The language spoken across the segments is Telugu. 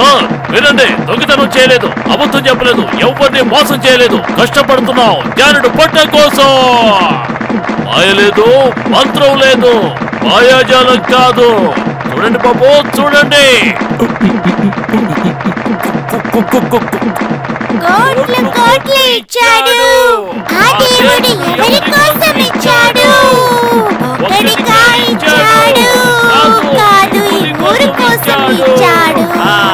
సార్ వినండి దొంగతనం చేయలేదు అబద్ధం చెప్పలేదు ఎవరిని మోసం చేయలేదు కష్టపడుతున్నాం జానుడు పట్ట కోసం మాయ లేదు మంత్రం లేదు మాయాజాలం కాదు చూడండి బాబు చూడండి కోట్లు కోట్లు ఇచ్చాడు ఆ దేవుడు ఎవరి కోసం ఇచ్చాడు ఒక్కడిగా ఇచ్చాడు కాదు ఈ ఊరు కోసం ఇచ్చాడు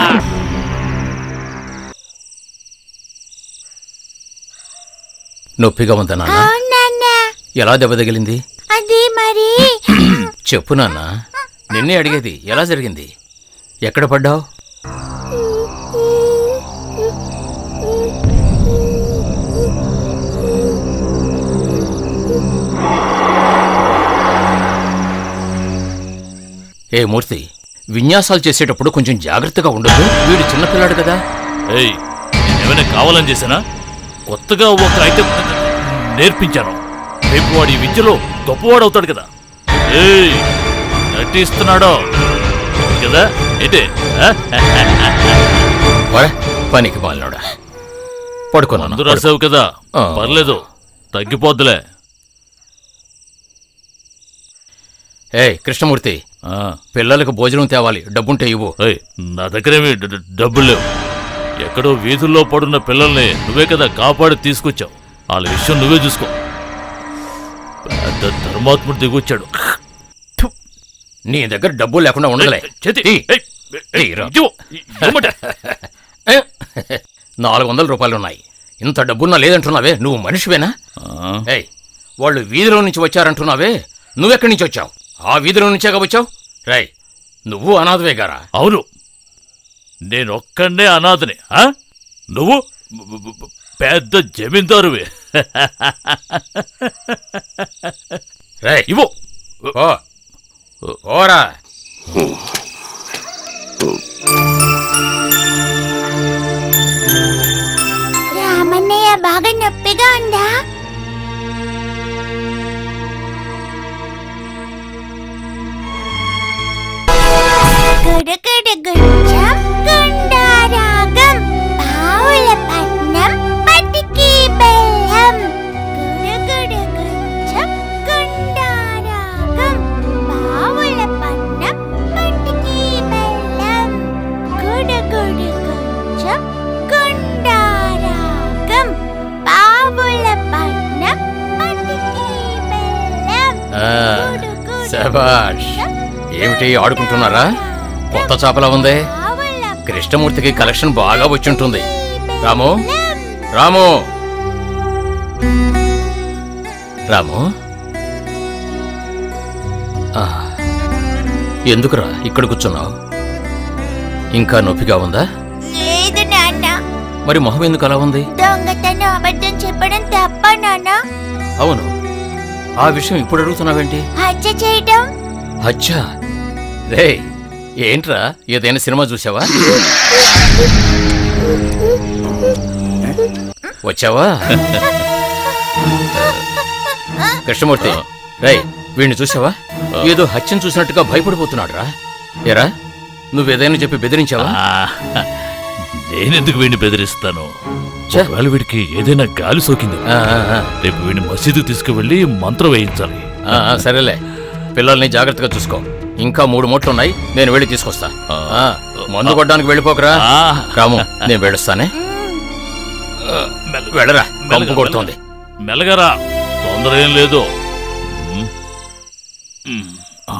నొప్పిగా ఉందా నాన్న అవునన్నా ఎలా దెబ్బ తగిలింది అది మరి చెప్పు నాన్న నిన్నే అడిగేది ఎలా జరిగింది ఎక్కడ పడ్డావు ఏ మూర్తి విన్యాసాలు చేసేటప్పుడు కొంచెం జాగ్రత్తగా ఉండదు వీడు చిన్నపిల్లాడు కదా ఏయ్ నేనేమైనా కావాలని చేశానా కొత్తగా ఒక ఐటెం నేర్పించాను రేపు వాడి ఈ విద్యలో గొప్పవాడు అవుతాడు కదా ఏయ్ నటిస్తున్నాడో కదా ఏంటి ఆ? ఒరే, పనికి మాలినోడా పడుకున్నాను మందు రాసావు కదా ఆ. పర్లేదు తగ్గిపోద్దులే ఏ కృష్ణమూర్తి ఆ, పిల్లలకు భోజనం తేవాలి డబ్బుంటే ఇవ్వు ఏయ్, నా దగ్గరేమి డ- డ- డబ్బులు లేవు ఎక్కడో వీధుల్లో పడున్న పిల్లల్ని నువ్వే కదా కాపాడి తీసుకొచ్చావు వాళ్ళ విషయం నువ్వే చూసుకో పెద్ద ధర్మాత్ముడు దిగొచ్చాడు నీ దగ్గర డబ్బు లేకుండా ఉండలే ఏయ్, చేతి తీ. ఏయ్, ఏయ్, తీరా. ఇవ్వు, ఇవ్వమంటే. ఏ? నాలుగు వందల రూపాయలున్నాయి ఇంత డబ్బున్నా లేదంటున్నావే నువ్వు మనిషివేనా ఆ, ఏయ్ వాళ్ళు వీధిలో నుంచి వచ్చారంటున్నావే నువ్వెక్కడి నుంచి వచ్చావు ఆ వీధిలో నుంచేగా వచ్చావు రై నువ్వు అనాథవే గారా అవును నేనొక్కడే అనాథని ఆ? నువ్వు బ- బ- బ- పెద్ద జమీందారువే రై ఇవ్వు ఓ ఓరా రామన్నయ్య బాగా నొప్పిగా ఉందా గుడుగుడు గుంచం గుండారాగం పావుల పట్నం పటికి బెల్లం గుడుగుడు గుంచం గుండారాగం పావుల పట్నం పటికి బెల్లం గుడుగుడు గుంచం గుండారాగం పావుల పట్నం పటికి బెల్లం ఆ, గుడుగుడు శభాష్ గుంచం ఏమిటి ఆడుకుంటున్నారా కొత్త చాపలా ఉంది కృష్ణమూర్తికి కలెక్షన్ బాగా వచ్చుంటుంది రాము రాము రాము ఆ, ఎందుకురా ఇక్కడ కూర్చున్నావు ఇంకా నొప్పిగా ఉందా లేదు నాన్న మరి మొహం ఎందుకు అలా ఉంది దొంగతనం అబద్ధం చెప్పడం తప్ప నాన్న అవును ఆ విషయం ఇప్పుడు అడుగుతున్నావేంటి హత్య చేయడం అచ్చా రే ఏంట్రా ఏదైనా సినిమా చూసావా వచ్చావా కృష్ణమూర్తి రేయ్ వీడిని చూసావా ఏదో హత్యం చూసినట్టుగా భయపడిపోతున్నాడు రా ఏరా నువ్వేదైనా చెప్పి బెదిరించావా ఆ, నేనెందుకు వీడిని బెదిరిస్తాను ఛే. ఒకవేళ వీడికి ఏదైనా గాలి సోకింది ఆ, ఆ, ఆ. రేపు వీడిని మసీదు తీసుకువెళ్ళి మంత్రం వేయించాలి ఆ, ఆ, సరేలే పిల్లల్ని జాగ్రత్తగా చూసుకో ఇంకా మూడు మూట్లు ఉన్నాయి నేను వెళ్ళి తీసుకొస్తా ఆ, మందు కొట్టడానికి వెళ్ళిపోకరా ఆ, రాము నేను వెళ్ళొస్తానే మెల్ల- వెళ్ళరా మెల్లగా, కంపు కొడుతోంది మెల్లగరా తొందర ఏం లేదు ఉమ్. ఉమ్. ఆ.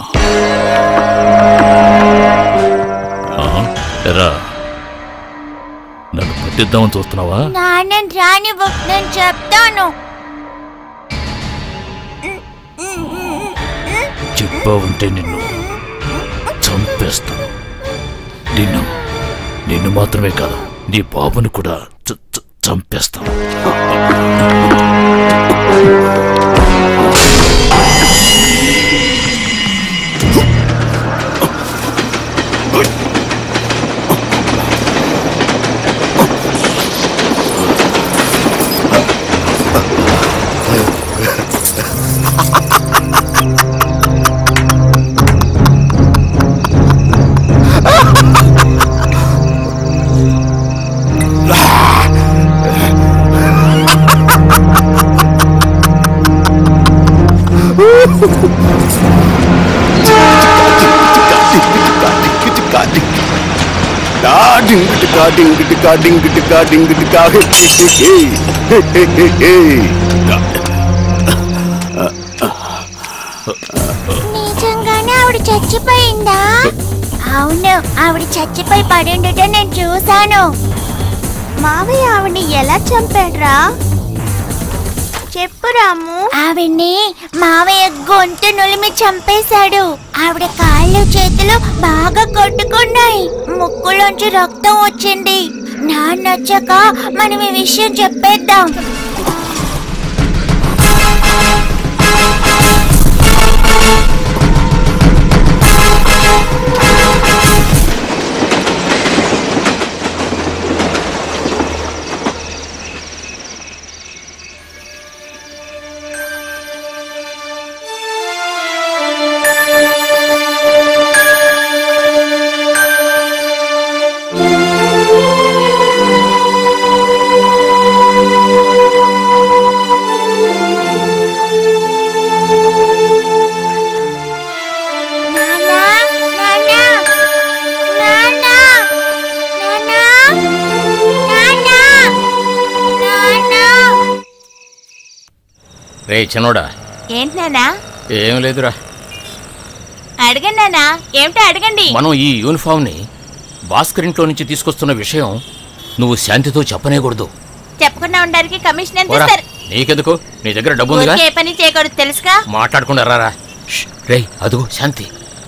ఆ, ఎరా నన్ను పట్టిద్దామని చూస్తున్నావా నాన్న రాని నేను చెప్తాను చెప్పావుంటే నిన్ను చంపేస్తాను నిన్ను నిన్ను మాత్రమే కాదు నీ బాబును కూడా చ- చ- చంపేస్తాను నిజంగానే ఆవిడ చచ్చిపోయిందా అవును ఆవిడ చచ్చిపోయి పడి ఉండటం నేను చూశాను మావయ్య ఆవిడ్ని ఎలా చంపాడ్రా చెప్పు రాము ఆవిడ్ని మావయ్య గొంతు నులిమి చంపేశాడు ఆవిడ కాళ్ళు చేతులు బాగా కొట్టుకున్నాయి ముక్కులోంచి రక్తం వచ్చింది నాన్న వచ్చాక మనం ఈ విషయం చెప్పేద్దాం నాన్నా నాన్నా నాన్నా నాన్నా నాన్నా నాన్నా రే చిన్నోడా ఏంటి నాన్నా ఏం లేదురా అడగండి నాన్నా ఏమిటో అడగండి మనం ఈ యూనిఫామ్ని భాస్కర్ ఇంట్లో నుంచి తీసుకొస్తున్న విషయం నువ్వు శాంతితో చెప్పనేకూడదు చెప్పకుండా ఉండడానికి కమిషన్ ఎంత పోరా ఇస్తారు నీకెందుకు నీ దగ్గర డబ్బు ఉందిగా ఊరికే ఏ పని చేయకూడదు తెలుసుగా మాట్లాడకుండా రారా ష్, రేయ్ అదుగో శాంతి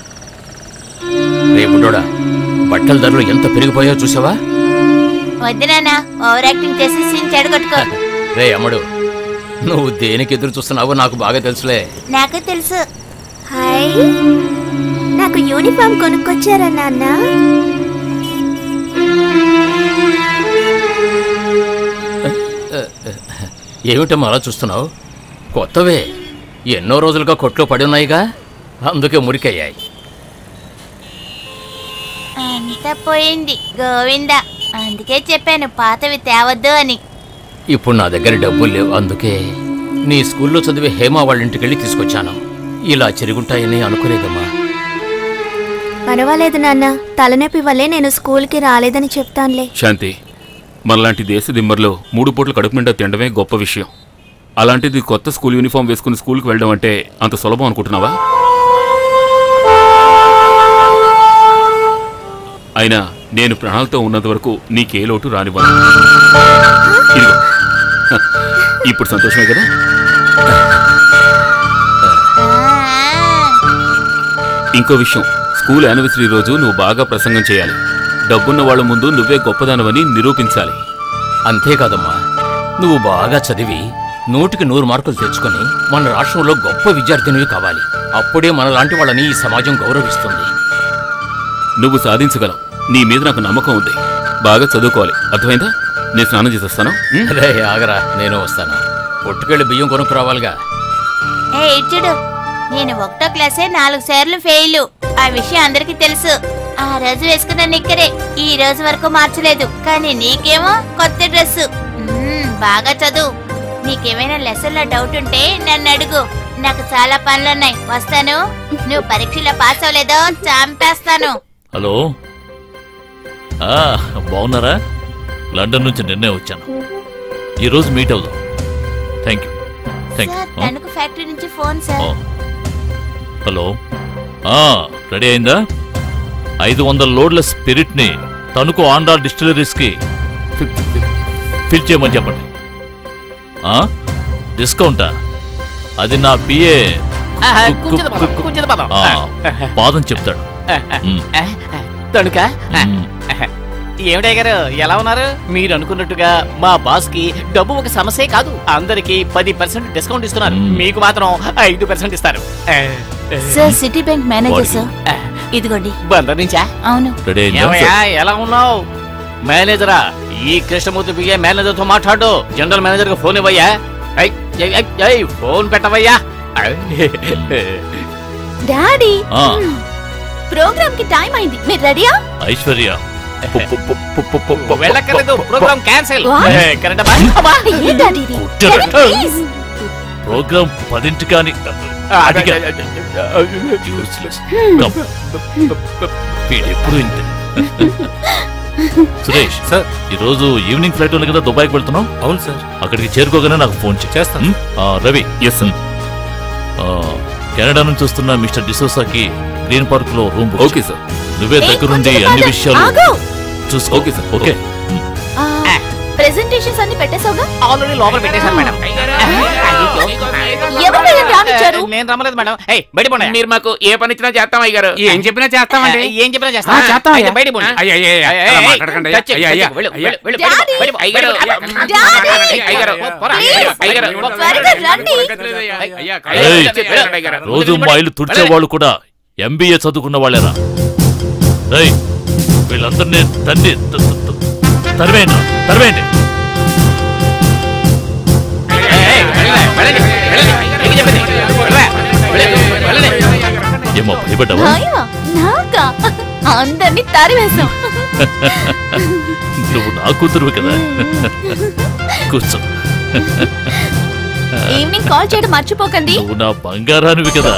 రే బుడ్డోడా బట్టల ధరలు ఎంత పెరిగిపోయాయో చూసావా వద్దు నాన్న ఓవర్ యాక్టింగ్ చేసి సీన్ చెడగొట్టుకో రే అమ్మడు నువ్వు దేనికి ఎదురు చూస్తున్నావో నాకు బాగా తెలుసులే నాకు తెలుసు హాయ్ నాకు యూనిఫామ్ కొనుక్కొచ్చారా నాన్న ఏమిటమ్మా అలా చూస్తున్నావు కొత్తవే ఎన్నో రోజులుగా కొట్లో పడి ఉన్నాయిగా అందుకే మురికయ్యాయి అంతా పోయింది గోవింద అందుకే చెప్పాను పాతవి తేవద్దు అని ఇప్పుడు నా దగ్గర డబ్బులు లేవు అందుకే నీ స్కూల్లో చదివే హేమ వాళ్ళ ఇంటికి వెళ్ళి తీసుకొచ్చాను ఇలా చెరుగుంటాయని అనుకోలేదమ్మా పర్వాలేదు నాన్న తలనొప్పి వల్లే నేను స్కూల్కి రాలేదని చెప్తానులే శాంతి మనలాంటి దేశ దిమ్మర్లో మూడు పూట్ల కడుపు నిండా తినడమే గొప్ప విషయం అలాంటిది కొత్త స్కూల్ యూనిఫామ్ వేసుకుని స్కూల్కి వెళ్ళడం అంటే అంత సులభం అనుకుంటున్నావా అయినా నేను ప్రాణాలతో ఉన్నంత వరకు నీకే లోటు రానివ్వను ఇదిగో హ, ఇప్పుడు సంతోషమే కదా ఇంకో విషయం స్కూల్ యానివర్సరీ రోజు నువ్వు బాగా ప్రసంగం చేయాలి డబ్బున్న వాళ్ళ ముందు నువ్వే గొప్పదానవని నిరూపించాలి అంతేకాదమ్మా నువ్వు బాగా చదివి నూటికి నూరు మార్కులు తెచ్చుకొని మన రాష్ట్రంలో గొప్ప విద్యార్థినివి కావాలి అప్పుడే మనలాంటి వాళ్ళని ఈ సమాజం గౌరవిస్తుంది నువ్వు సాధించగలవు నీ మీద నాకు నమ్మకం ఉంది బాగా చదువుకోవాలి అర్థమైందా నేను స్నానం చేసేస్తాను ఉం? రే ఆగరా నేను వస్తాను పొట్టుకెళ్ళి బియ్యం కొనుక్కురావాలిగా ఏ ఇచ్చుడు నేను ఒకటో క్లాసే నాలుగు సార్లు ఫెయిల్ ఆ విషయం అందరికీ తెలుసు ఆ రోజు వేసుకున్న నిక్కరే ఈ రోజు వరకు మార్చలేదు కానీ నీకేమో కొత్త డ్రెస్ బాగా చదువు నీకేమైనా లెసన్లో డౌట్ ఉంటే నన్ను అడుగు నాకు చాలా పనులున్నాయి వస్తాను నువ్వు పరీక్షలో పాస్ అవ్వలేదో చంపేస్తాను హలో ఆ, బాగున్నారా లండన్ నుంచి నిన్నే వచ్చాను ఈరోజు మీట్ అవుదాం thank you thank sir you Tanuku factory నుంచి ఫోన్ సార్ హలో ఆ, రెడీ అయిందా ఐదు వందల లోడ్ల స్పిరిట్ ని తణుకు ఆంధ్రా డిస్టిలరీస్ కి ఫిల్ చేయమని చెప్పండి ఆ డిస్కౌంటా అది నా పిఏ పాదం చెప్తాడు మ్, తణుక మ్. ఏమిటయ్య గారు ఎలా ఉన్నారు మీరు అనుకున్నట్టుగా మా బాస్ కి డబ్బు ఒక సమస్యే కాదు అందరికి పది పర్సెంట్ డిస్కౌంట్ ఇస్తున్నారు మ్మ్. మీకు మాత్రం ఐదు పర్సెంట్ ఇస్తారు sir city bank manager What? Sir ఇదిగోండి బందర్ నుంచా అవును రెడీ అయిందా ఏమయ్యా ఎలా ఉన్నావు మేనేజరా ఈ కృష్ణమూర్తి బియ్య మేనేజర్ తో మాట్లాడు జనరల్ మేనేజర్ కి ఫోన్ ఇవ్వయ్యా ఐ, ఐ, ఐ, ఐ, ఫోన్ పెట్టవయ్యా డాడీ ఆ, ప్రోగ్రామ్ కి టైం అయింది మీరు రెడీయా ఐశ్వర్య వెళ్ళక్కర్లేదు ప్రోగ్రామ్ క్యాన్సిల్ What? కరెంట్ ఏ డాడీ ఇది? కొట్టాడు. Daddy, please. ప్రోగ్రాం పదింటి కానీ అదిగా. Useless. Come. వీడెప్పుడు ఇంతే సురేష్ సార్ ఈరోజు ఈవినింగ్ ఫ్లైట్ ఉంది కదా దుబాయ్కి వెళ్తున్నాం అవును సార్ అక్కడికి చేరుకోగానే నాకు ఫోన్ చేయి. చేస్తాను. ఉమ్? ఆ, రవి ఎస్ కెనడా నుంచి వస్తున్న మిస్టర్ డిసోసాకి గ్రీన్ పార్క్ లో రూమ్ బుక్ ఓకే సార్ నువ్వే దగ్గరుండి అన్ని విషయాలు ఆగు చూసుకో ఓకే సార్. ఓకే ప్రెజెంటేషన్స్ అన్ని పెట్టేసావుగా ఆల్రెడీ లోపల పెట్టేశాను మేడం ఎవరు వీళ్ళని రానిచ్చారు నేను రమ్మలేదు మేడం ఏయ్ బయట పోండి మీరు మాకు ఏ పని ఇచ్చినా చేస్తాం అయ్యారు ఏం చెప్పినా చేస్తామండి ఏం చెప్పినా ఆ, చేస్తా చేస్తాం అయ్యా. అయితే బయట పోండి అయ్యా, అయ్యా, అయ్యా, ఏయ్, అలా ఏయ్, మాట్లాడకండి టచ్ అయ్యా, అయ్యా, టచ్ వెళ్ళు, అయ్యా. వెళ్ళు, వెళ్ళు, డాడీ! బయట పో, అయ్యగారు, బయట పో. డాడీ! అయ్యగారు, పోరా, ప్లీజ్. అయ్యగారు, త్వరగా రండి అయ్యా, ఏయ్, చెప్పండి, అయ్యగారు. రోజు మా ఇల్లు తుడిచే వాళ్ళు కూడా ఎంబీఏ చదువుకున్న వాళ్ళేరా రేయ్ వీళ్ళందరినీ తండ్రి తరివేయండి తరివేయండి ఏయ్, వెళ్ళండి, వెళ్ళండి, వెళ్ళండి. ఏం చెప్పింది? వెళ్ళరా, వెళ్ళండి, వెళ్ళండి. ఏమో భయపడ్డావా భయమా? నాకా అందరినీ తరివేశాం నువ్వు నా కూతురువి కదా కూర్చో ఈవినింగ్ కాల్ చేయడం మర్చిపోకండి నువ్వు నా బంగారానివి కదా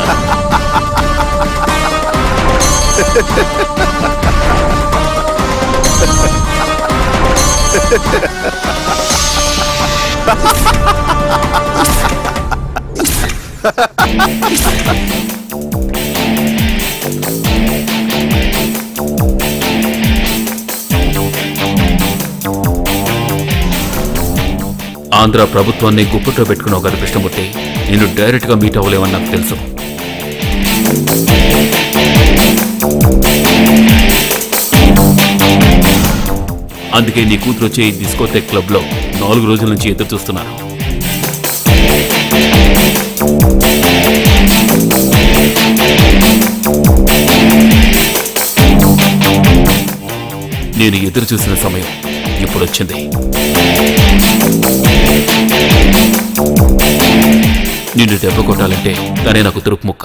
ఆంధ్ర ప్రభుత్వాన్ని గుప్పట్లో పెట్టుకున్నావు కదా కృష్ణమూర్తి నేను డైరెక్ట్ గా మీట్ అవ్వలేమని నాకు తెలుసు అందుకే నీ కూతురు వచ్చే ఈ డిస్కోటెక్ క్లబ్ లో నాలుగు రోజుల నుంచి ఎదురు చూస్తున్నాను నేను ఎదురు చూసిన సమయం ఇప్పుడు వచ్చింది నిన్ను దెబ్బ కొట్టాలంటే తనే నాకు తురుపు ముక్క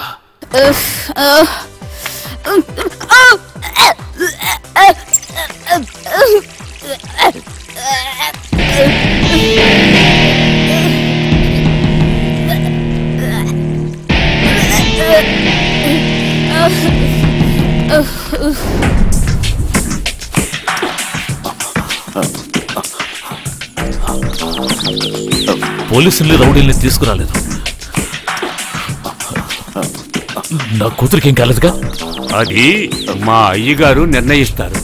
పోలీసుల్ని రౌడీల్ని తీసుకురాలేదు నా కూతురికి ఏం కాలేదుగా అది మా అయ్యగారు నిర్ణయిస్తారు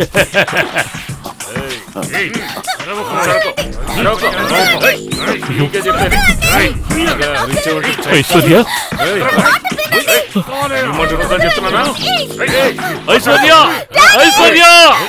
ఐశ్వర్య ఐశ్వర్య ఐశ్వర్య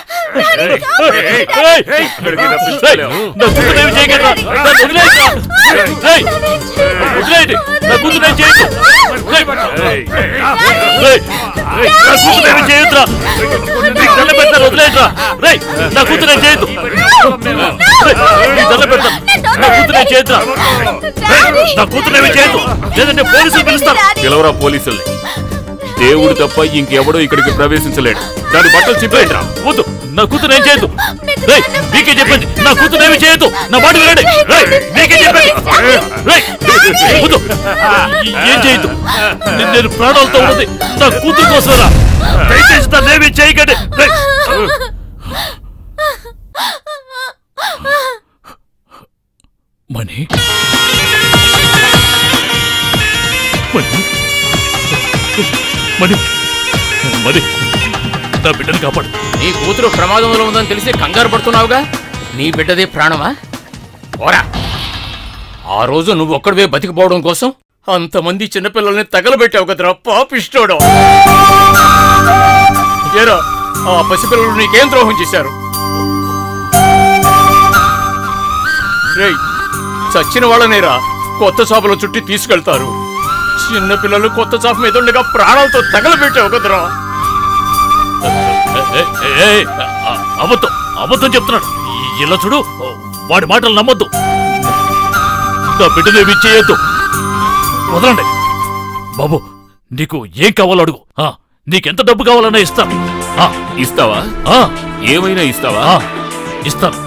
ఏయ్! ఏయ్! నా కూతురు ఏమి చేయగలరా? నన్ను వదిలేయరా? ఏయ్! వదిలేయండి. నా కూతురు ఏం చేయొద్దు. ఏయ్! ఏయ్! నా కూతురు ఏమి చేయొద్దురా. నీకు దండం పెడతాను, వదిలేయండిరా. రేయ్! నా కూతురు ఏం చేయొద్దు. రేయ్! నీకు దండం పెడతాను. నా కూతురు ఏం చేయొద్దురా. రేయ్! నా కూతురు ఏమి చేయొద్దు. లేదంటే పోలీసులు పిలుస్తాను పిలవరా పోలీసుల్ని దేవుడు తప్ప ఇంకెవడో ఇక్కడికి ప్రవేశించలేడు దాని బట్టలు చింపేయండిరా వద్దు నా కూతురు ఏం చేయొద్దు రేయ్ మీకే చెప్పండి నా కూతురు ఏమి చేయొద్దు నా మాట వినండి రేయ్ మీకే చెప్పండి రేయ్ వద్దు ఏం చేయొద్దు నేను- నేను ప్రాణాలతో ఉన్నది నా కూతురు కోసరా దయచేసి నన్ను ఏమీ చేయకండి రేయ్. మణి మణి మణి మణి నా బిడ్డను కాపాడు నీ కూతురు ప్రమాదంలో ఉందని తెలిసి కంగారు పడుతున్నావుగా నీ బిడ్డదే ప్రాణమా పోరా ఆ రోజు నువ్వు ఒక్కడివే బతికిపోవడం కోసం అంతమంది చిన్నపిల్లల్ని తగలబెట్టావు కదరా పాపిష్టోడం ఏరా ఆ పసిపిల్లలు నీకేం ద్రోహం చేశారు రేయ్ చచ్చిన వాళ్ళనేరా కొత్త చాపల చుట్టి తీసుకెళ్తారు చిన్నపిల్లలు కొత్త చాప మీద ఉండగా ప్రాణాలతో తగలబెట్టావు కదరా ఏ, ఏ, ఏ, ఆ, అబద్ధం అబద్ధం చెప్తున్నాడు ఈ- ఇలా చూడు వాడి మాటలు నమ్మొద్దు నా బిడ్డనేమి చేయొద్దు వదలండి బాబు నీకు ఏం కావాలో అడుగు ఆ, నీకెంత డబ్బు కావాలన్నా ఇస్తాను ఆ, ఇస్తావా ఆ, ఏమైనా ఇస్తావా ఆ, ఇస్తాను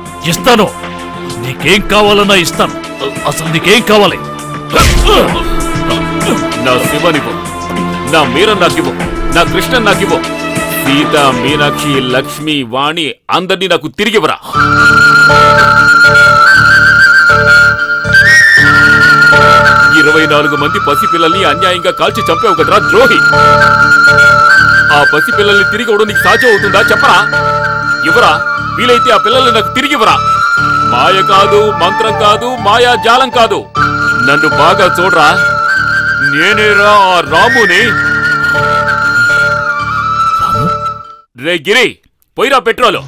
ఇస్తాను నీకేం కావాలన్నా ఇస్తాను అసలు నీకేం కావాలి నా శివనివ్వు నా మీరన్ నాకివ్వు నా కృష్ణ నాకివ్వు సీత మీనాక్షి లక్ష్మి వాణి అందరినీ నాకు తిరిగివ్వరా ఇరవై నాలుగు మంది పసిపిల్లల్ని అన్యాయంగా కాల్చి చంపావు కదరా ద్రోహి ఆ పసిపిల్లల్ని తిరిగి ఇవ్వడం నీకు సాధ్యం అవుతుందా చెప్పరా ఇవ్వరా వీలైతే ఆ పిల్లల్ని నాకు తిరిగి ఇవ్వరా మాయ కాదు మంత్రం కాదు మాయా జాలం కాదు నన్ను బాగా చూడరా నేనేరా ఆ రాముని రే గిరి పోయిరా పెట్రోలు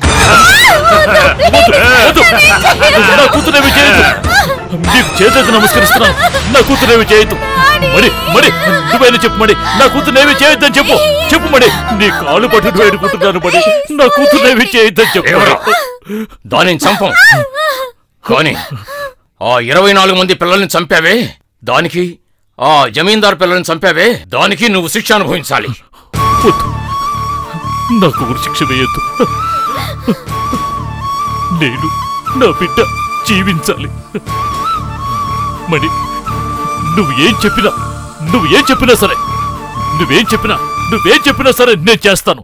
వద్దు. నా కూతురేమి చేయొద్దు నీకు చేతులకు నమస్కరిస్తున్నాను నా కూతురేమి చేయొద్దు మరి మరి నువ్వైనా చెప్పు మరి నా కూతురేమి చేయొద్దని చెప్పు చెప్పు మరి నీ కాలు పట్టుకు వేడుకుంటున్నాను మరి నా కూతురేమి చేయొద్దని చెప్పు ఎవరు? దానిని చంపం కానీ ఆ ఇరవై నాలుగు మంది పిల్లల్ని చంపావే దానికి ఆ జమీందార్ పిల్లల్ని చంపావే దానికి నువ్వు శిక్ష అనుభవించాలి వద్దు. నాకు ఊరి శిక్ష వేయొద్దు నేను నా బిడ్డ జీవించాలి మరి నువ్వు ఏం చెప్పినా నువ్వు ఏం చెప్పినా సరే నువ్వేం చెప్పినా నువ్వేం చెప్పినా సరే నేను చేస్తాను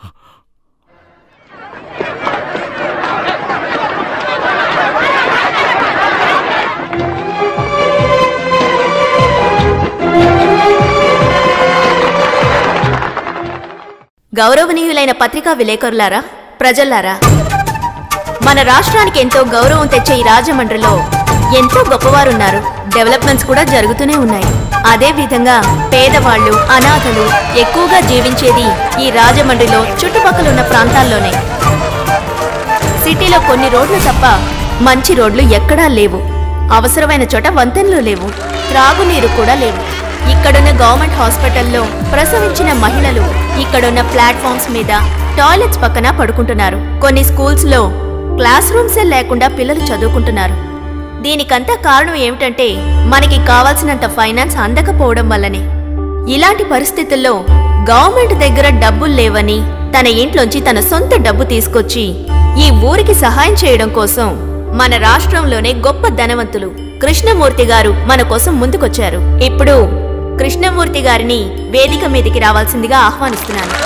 గౌరవనీయులైన పత్రికా విలేకరులారా ప్రజల్లారా మన రాష్ట్రానికి ఎంతో గౌరవం తెచ్చే ఈ రాజమండ్రిలో ఎంతో గొప్పవారున్నారు డెవలప్మెంట్స్ కూడా జరుగుతూనే ఉన్నాయి అదే విధంగా పేదవాళ్ళు అనాథలు ఎక్కువగా జీవించేది ఈ రాజమండ్రిలో చుట్టుపక్కల ఉన్న ప్రాంతాల్లోనే సిటీలో కొన్ని రోడ్లు తప్ప మంచి రోడ్లు ఎక్కడా లేవు అవసరమైన చోట వంతెనలు లేవు త్రాగునీరు కూడా లేవు ఇక్కడున్న గవర్నమెంట్ హాస్పిటల్లో ప్రసవించిన మహిళలు ఇక్కడున్న ప్లాట్ఫామ్స్ మీద టాయిలెట్స్ పక్కన పడుకుంటున్నారు కొన్ని స్కూల్స్ లో క్లాస్ రూమ్సే లేకుండా పిల్లలు చదువుకుంటున్నారు దీనికంతా కారణం ఏమిటంటే మనకి కావాల్సినంత ఫైనాన్స్ అందకపోవడం వల్లనే ఇలాంటి పరిస్థితుల్లో గవర్నమెంట్ దగ్గర డబ్బులు లేవని తన ఇంట్లోంచి తన సొంత డబ్బు తీసుకొచ్చి ఈ ఊరికి సహాయం చేయడం కోసం మన రాష్ట్రంలోనే గొప్ప ధనవంతులు కృష్ణమూర్తి గారు మన కోసం ముందుకొచ్చారు ఇప్పుడు కృష్ణమూర్తి గారిని వేదిక మీదికి రావాల్సిందిగా ఆహ్వానిస్తున్నాను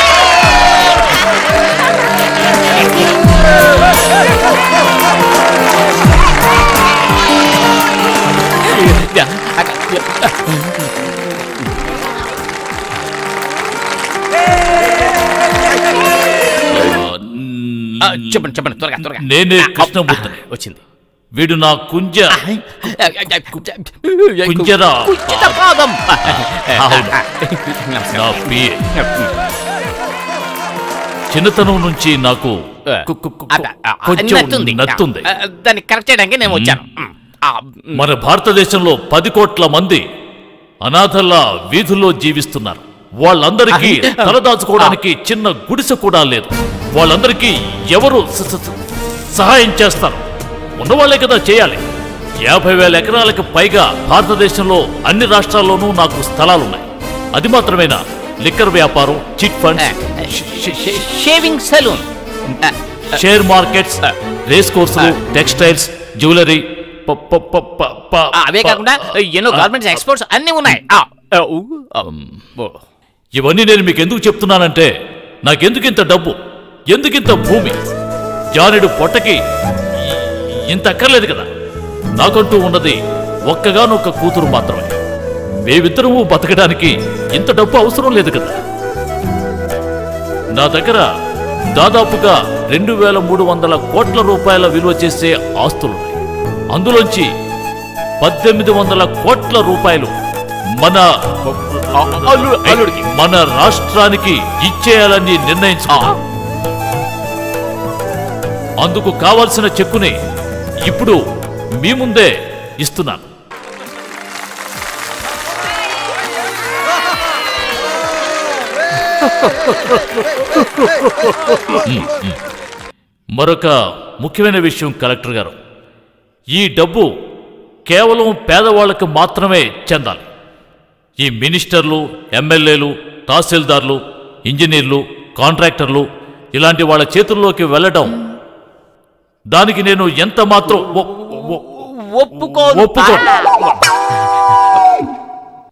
ఆ, చెప్పండి చెప్పండి త్వరగా త్వరగా నేనే కృష్ణమూర్తిని వచ్చింది వీడు నా కుంజ కుంజరా కుంచిత పాదం అవును. నా పిఏ చిన్నతనం నుంచి నాకు కు- కు- కు- అద- ఆ, కొంచెం నత్తుంది. నత్తుంది ఆ, దాన్ని కరెక్ట్ చేయడానికి నేను వచ్చాను మ్. ఆ, మ్. మన భారతదేశంలో పది కోట్ల మంది అనాథల్లా వీధుల్లో జీవిస్తున్నారు వాళ్ళందరికీ తలదాచుకోవడానికి చిన్న గుడిసె కూడా లేదు వాళ్ళందరికీ ఎవరు స- స- స- సహాయం చేస్తారు ఉన్నవాళ్లే కదా చేయాలి యాభై వేల ఎకరాలకు పైగా భారతదేశంలో అన్ని రాష్ట్రాల్లోనూ నాకు స్థలాలున్నాయి అది మాత్రమేనా లిక్కర్ వ్యాపారం చిట్ ఫండ్స్ షే- షే- షేవింగ్ సలూన్ ఆ, షేర్ మార్కెట్స్ రేస్ కోర్సులు టెక్స్టైల్స్ జ్యువెలరీ ప- ప- ప- ప- ప- ఆ, అవే కాకుండా ఎన్నో గార్మెంట్స్ ఎక్స్పోర్ట్స్ అన్ని ఉన్నాయి ఆ, ఆ, ఊ, ఆ, ఓ. ఇవన్నీ నేను మీకు ఎందుకు చెప్తున్నానంటే నాకెందుకు ఇంత డబ్బు ఎందుకింత భూమి జానుడు పొట్టకి ఇంత అక్కర్లేదు కదా నాకంటూ ఉన్నది ఒక్కగానొక్క కూతురు మాత్రమే మేమిద్దరము బతకడానికి ఇంత డబ్బు అవసరం లేదు కదా నా దగ్గర దాదాపుగా రెండు వేల మూడు వందల కోట్ల రూపాయల విలువ చేసే ఆస్తులున్నాయి అందులోంచి పద్దెనిమిది వందల కోట్ల రూపాయలు మన అల్లు- అల్లుడికి మన రాష్ట్రానికి ఇచ్చేయాలని నిర్ణయించుకున్నాను అందుకు కావాల్సిన చెక్కుని ఇప్పుడు మీ ముందే ఇస్తున్నాను ఉమ్, ఉమ్. మరొక ముఖ్యమైన విషయం కలెక్టర్ గారు ఈ డబ్బు కేవలం పేదవాళ్లకు మాత్రమే చెందాలి ఈ మినిస్టర్లు ఎమ్మెల్యేలు తహసీల్దార్లు ఇంజనీర్లు కాంట్రాక్టర్లు ఇలాంటి వాళ్ళ చేతుల్లోకి వెళ్ళడం దానికి నేను ఎంత మాత్రం ఒ- ఒ- ఒప్పుకో ఒప్పుకోను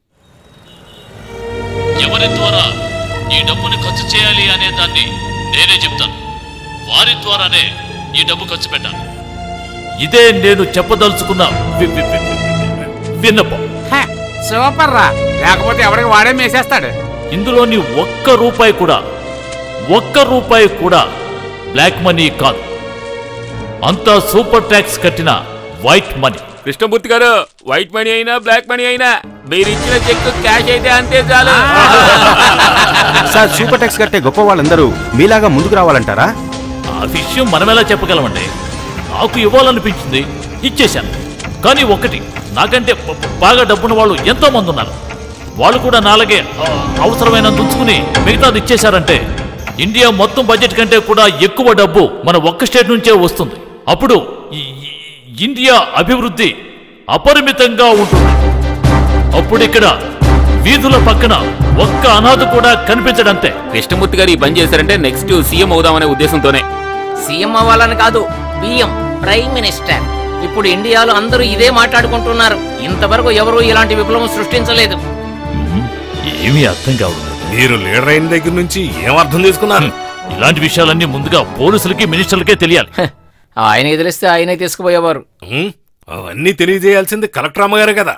ద్వారానే ఈ డబ్బు ఖర్చు పెట్టాను ఇదే నేను చెప్పదలుచుకున్న వి- వి- వి- వి- వి- విన్నపం హ, సూపర్ రా లేకపోతే ఎవరికి వాడే మేసేస్తాడు ఇందులోని ఒక్క రూపాయి కూడా ఒక్క రూపాయి కూడా బ్లాక్ మనీ కాదు అంతా సూపర్ ట్యాక్స్ కట్టిన white money Krishnamurthy garu white money అయినా బ్లాక్ మనీ అయినా మీరు ఇచ్చిన చెక్ క్యాష్ అయితే అంతే చాలు సార్ సూపర్ ట్యాక్స్ కట్టే గొప్ప వాళ్ళందరూ మీలాగా ముందుకు రావాలంటారా ఆ విషయం మనం ఎలా చెప్పగలమండి నాకు ఇవ్వాలనిపించింది ఇచ్చేశాను కానీ ఒకటి నాకంటే బ- బ- బాగా డబ్బున్న వాళ్ళు ఎంతో మంది ఉన్నారు వాళ్ళు కూడా నాలాగే ఆ, అవసరమైనంత ఉంచుకుని మిగతాది ఇచ్చేశారంటే ఇండియా మొత్తం బడ్జెట్ కంటే కూడా ఎక్కువ డబ్బు మన ఒక్క స్టేట్ నుంచే వస్తుంది అప్పుడు ఈ- ఈ- ఇండియా అభివృద్ధి అపరిమితంగా ఉంటుంది అప్పుడు ఇక్కడ వీధుల పక్కన ఒక్క అనాథ కూడా కనిపించడంతే కృష్ణమూర్తి గారు ఈ పని చేశారంటే నెక్స్ట్ సీఎం అవుదామనే ఉద్దేశంతోనే సీఎం అవ్వాలని కాదు పిఎం ప్రైమ్ మినిస్టర్ ఇప్పుడు ఇండియాలో అందరూ ఇదే మాట్లాడుకుంటున్నారు ఇంతవరకు ఎవరూ ఇలాంటి విప్లవం సృష్టించలేదు ఏమీ అర్థం కావడం లేదు. మీరు లీడర్ అయిన దగ్గర నుంచి ఏం అర్థం చేసుకున్నారు ఇలాంటి విషయాలన్నీ ముందుగా పోలీసులకి మినిస్టర్లకే తెలియాలి హ, ఆయనకి తెలిస్తే ఆయనే తీసుకుపోయేవారు ఉం? అవన్నీ తెలియజేయాల్సింది కలెక్టర్ అమ్మగారే కదా